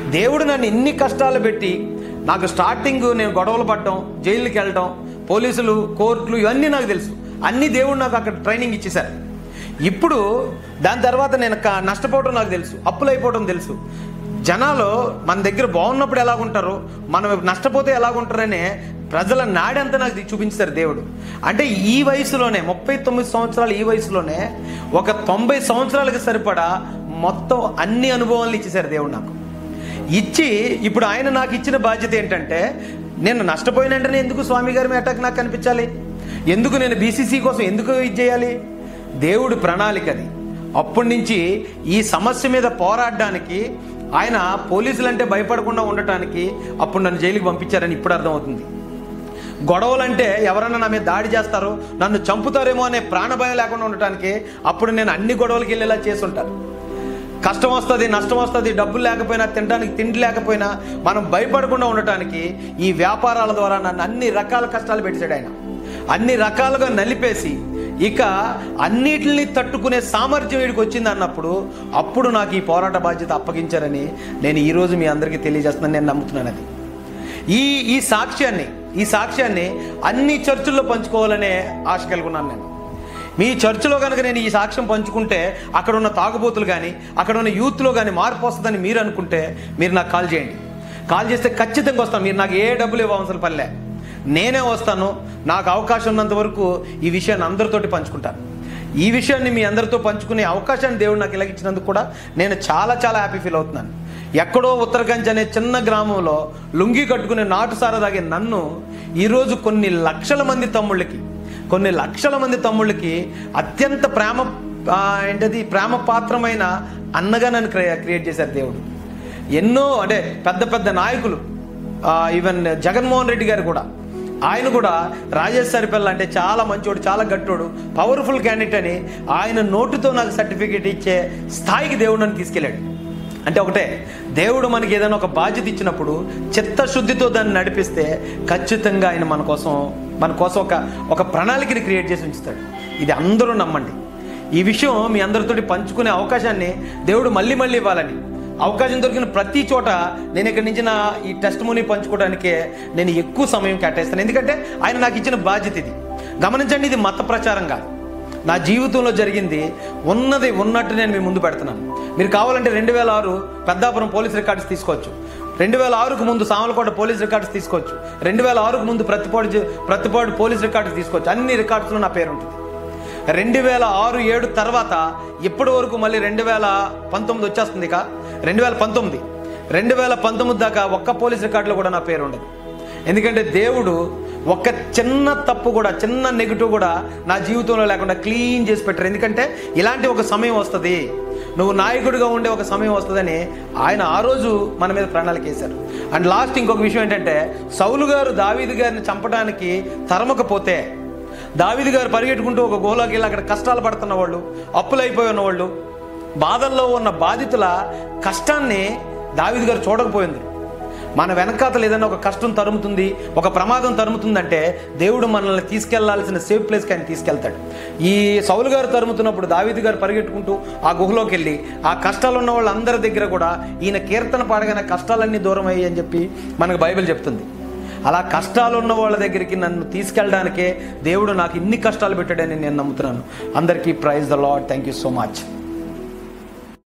దేవుడు నన్ను ఇన్ని కష్టాలు పెట్టి నాకు స్టార్టింగ్ నేను గొడవలు పడటం జైలుకి వెళ్ళటం పోలీసులు కోర్టులు ఇవన్నీ నాకు తెలుసు అన్ని దేవుడు నాకు అక్కడ ట్రైనింగ్ ఇచ్చేశారు ఇప్పుడు దాని తర్వాత నేను క- నష్టపోవడం నాకు తెలుసు అప్పులు అయిపోవడం తెలుసు జనాలు మన దగ్గర బాగున్నప్పుడు ఎలాగుంటారో మనం నష్టపోతే ఎలాగుంటారనే ప్రజల నాడంతా నాకు చూపించారు దేవుడు అంటే ఈ వయసులోనే ముప్పై తొమ్మిది సంవత్సరాలు ఈ వయసులోనే ఒక తొంభై సంవత్సరాలకు సరిపడా మొత్తం అన్ని అనుభవాలు ఇచ్చేశారు దేవుడు నాకు ఇచ్చి ఇప్పుడు ఆయన నాకు ఇచ్చిన బాధ్యత ఏంటంటే నేను నష్టపోయిన వెంటనే ఎందుకు స్వామి గారి మీద అటాక్ నాకు కనిపించాలి ఎందుకు నేను బీసీసీ కోసం ఎందుకు ఇది చేయాలి దేవుడి ప్రణాళిక అది అప్పటి నుంచి ఈ సమస్య మీద పోరాడడానికి ఆయన పోలీసులంటే భయపడకుండా ఉండటానికి అప్పుడు నన్ను జైలుకి పంపించారని ఇప్పుడు అర్థమవుతుంది గొడవలంటే ఎవరన్నా నా మీద దాడి చేస్తారో నన్ను చంపుతారేమో అనే ప్రాణభయం లేకుండా ఉండటానికి అప్పుడు నేను అన్ని గొడవలకి వెళ్ళేలా చేసి ఉంటాను కష్టం వస్తుంది నష్టం వస్తుంది డబ్బులు లేకపోయినా తినడానికి తిండి లేకపోయినా మనం భయపడకుండా ఉండటానికి ఈ వ్యాపారాల ద్వారా నన్ను అన్ని రకాల కష్టాలు పెట్టాడు ఆయన అన్ని రకాలుగా నలిపేసి ఇక అన్నిటిని తట్టుకునే సామర్థ్యం వీడికి వచ్చింది అన్నప్పుడు అప్పుడు నాకు ఈ పోరాట బాధ్యత అప్పగించారని నేను ఈరోజు మీ అందరికీ తెలియజేస్తున్నాను నేను నమ్ముతున్నాను అది ఈ ఈ సాక్ష్యాన్ని ఈ సాక్ష్యాన్ని అన్ని చర్చిల్లో పంచుకోవాలనే ఆశ కలుగున్నాను నేను మీ చర్చిలో కనుక నేను ఈ సాక్ష్యం పంచుకుంటే అక్కడ ఉన్న తాగుబోతులు కానీ అక్కడ ఉన్న యూత్లో కానీ మార్పు వస్తుందని మీరు అనుకుంటే మీరు నాకు కాల్ చేయండి కాల్ చేస్తే ఖచ్చితంగా వస్తాను మీరు నాకు ఏ డబ్బులు ఇవ్వవలసిన పనిలే నేనే వస్తాను నాకు అవకాశం ఉన్నంత వరకు ఈ విషయాన్ని అందరితోటి పంచుకుంటాను ఈ విషయాన్ని మీ అందరితో పంచుకునే అవకాశాన్ని దేవుడు నాకు ఇలాగిచ్చినందుకు కూడా నేను చాలా చాలా హ్యాపీ ఫీల్ అవుతున్నాను ఎక్కడో ఉత్తరగంజ్ అనే చిన్న గ్రామంలో లుంగి కట్టుకునే నాటు సార తాగే నన్ను ఈరోజు కొన్ని లక్షల మంది తమ్ముళ్ళకి కొన్ని లక్షల మంది తమ్ముళ్ళకి అత్యంత ప్రేమ ఆ, ఏంటది ప్రేమ పాత్రమైన అన్నగా నన్ను క్రియ- క్రియేట్ చేశారు దేవుడు ఎన్నో అంటే పెద్ద పెద్ద నాయకులు ఈవెన్ జగన్మోహన్ రెడ్డి గారు కూడా ఆయన కూడా రాజేష్ సరిపల్ల అంటే చాలా మంచోడు చాలా గట్టోడు పవర్ఫుల్ క్యాండిడేట్ అని ఆయన నోటుతో నాకు సర్టిఫికేట్ ఇచ్చే స్థాయికి దేవుడు నన్ను తీసుకెళ్ళాడు అంటే ఒకటే దేవుడు మనకి ఏదైనా ఒక బాధ్యత ఇచ్చినప్పుడు చిత్తశుద్ధితో దాన్ని నడిపిస్తే ఖచ్చితంగా ఆయన మన కోసం మన కోసం ఒక ఒక ప్రణాళికని క్రియేట్ చేసి ఉంచుతాడు ఇది అందరూ నమ్మండి ఈ విషయం మీ అందరితోటి పంచుకునే అవకాశాన్ని దేవుడు మళ్ళీ మళ్ళీ ఇవ్వాలని అవకాశం దొరికిన ప్రతి చోట నేను ఇక్కడి నుంచి నా ఈ టెస్ట్ మనీ పంచుకోవడానికే నేను ఎక్కువ సమయం కేటాయిస్తాను ఎందుకంటే ఆయన నాకు ఇచ్చిన బాధ్యత ఇది గమనించండి ఇది మత ప్రచారం కాదు నా జీవితంలో జరిగింది ఉన్నది ఉన్నట్టు నేను మీ ముందు పెడుతున్నాను మీరు కావాలంటే రెండు వేల ఆరు పెద్దాపురం పోలీస్ రికార్డ్స్ తీసుకోవచ్చు రెండు వేల ఆరుకు ముందు సామలకోట పోలీస్ రికార్డ్స్ తీసుకోవచ్చు రెండు వేల ఆరుకు ముందు ప్రతిపాడు జి- ప్రతిపాడు పోలీస్ రికార్డ్స్ తీసుకోవచ్చు అన్ని రికార్డ్స్లో నా పేరు ఉంటుంది రెండు వేల ఆరు ఏడు తర్వాత ఇప్పటి వరకు మళ్ళీ రెండు వేల పంతొమ్మిది వచ్చేస్తుంది ఇక రెండు వేల పంతొమ్మిది రెండు వేల పంతొమ్మిది దాకా ఒక్క పోలీస్ రికార్డులో కూడా నా పేరు ఉండదు ఎందుకంటే దేవుడు ఒక్క చిన్న తప్పు కూడా చిన్న నెగిటివ్ కూడా నా జీవితంలో లేకుండా క్లీన్ చేసి పెట్టారు ఎందుకంటే ఇలాంటి ఒక సమయం వస్తుంది నువ్వు నాయకుడిగా ఉండే ఒక సమయం వస్తుందని ఆయన ఆ రోజు మన మీద ప్రణాళిక వేశారు అండ్ లాస్ట్ ఇంకొక విషయం ఏంటంటే సౌలు గారు దావీదు గారిని చంపడానికి తరమకపోతే దావీదు గారు పరిగెట్టుకుంటూ ఒక గోలోకి వెళ్ళి అక్కడ కష్టాలు పడుతున్న వాళ్ళు అప్పులైపోయి ఉన్న వాళ్ళు బాధల్లో ఉన్న బాధితుల కష్టాన్ని దావీదు గారు చూడకపోయింది మన వెనకాతలు ఏదైనా ఒక కష్టం తరుముతుంది ఒక ప్రమాదం తరుముతుందంటే దేవుడు మనల్ని తీసుకెళ్లాల్సిన సేఫ్ ప్లేస్కి ఆయన తీసుకెళ్తాడు ఈ సౌలు గారు తరుముతున్నప్పుడు దావీదు గారు పరిగెట్టుకుంటూ ఆ గుహలోకి వెళ్ళి ఆ కష్టాలు ఉన్న వాళ్ళందరి దగ్గర కూడా ఈయన కీర్తన పాడగానే కష్టాలన్నీ దూరం అయ్యి అని చెప్పి మనకు బైబిల్ చెప్తుంది అలా కష్టాలు ఉన్న వాళ్ళ దగ్గరికి నన్ను తీసుకెళ్ళడానికే దేవుడు నాకు ఇన్ని కష్టాలు పెట్టాడని నేను నమ్ముతున్నాను అందరికీ praise the lord thank you so much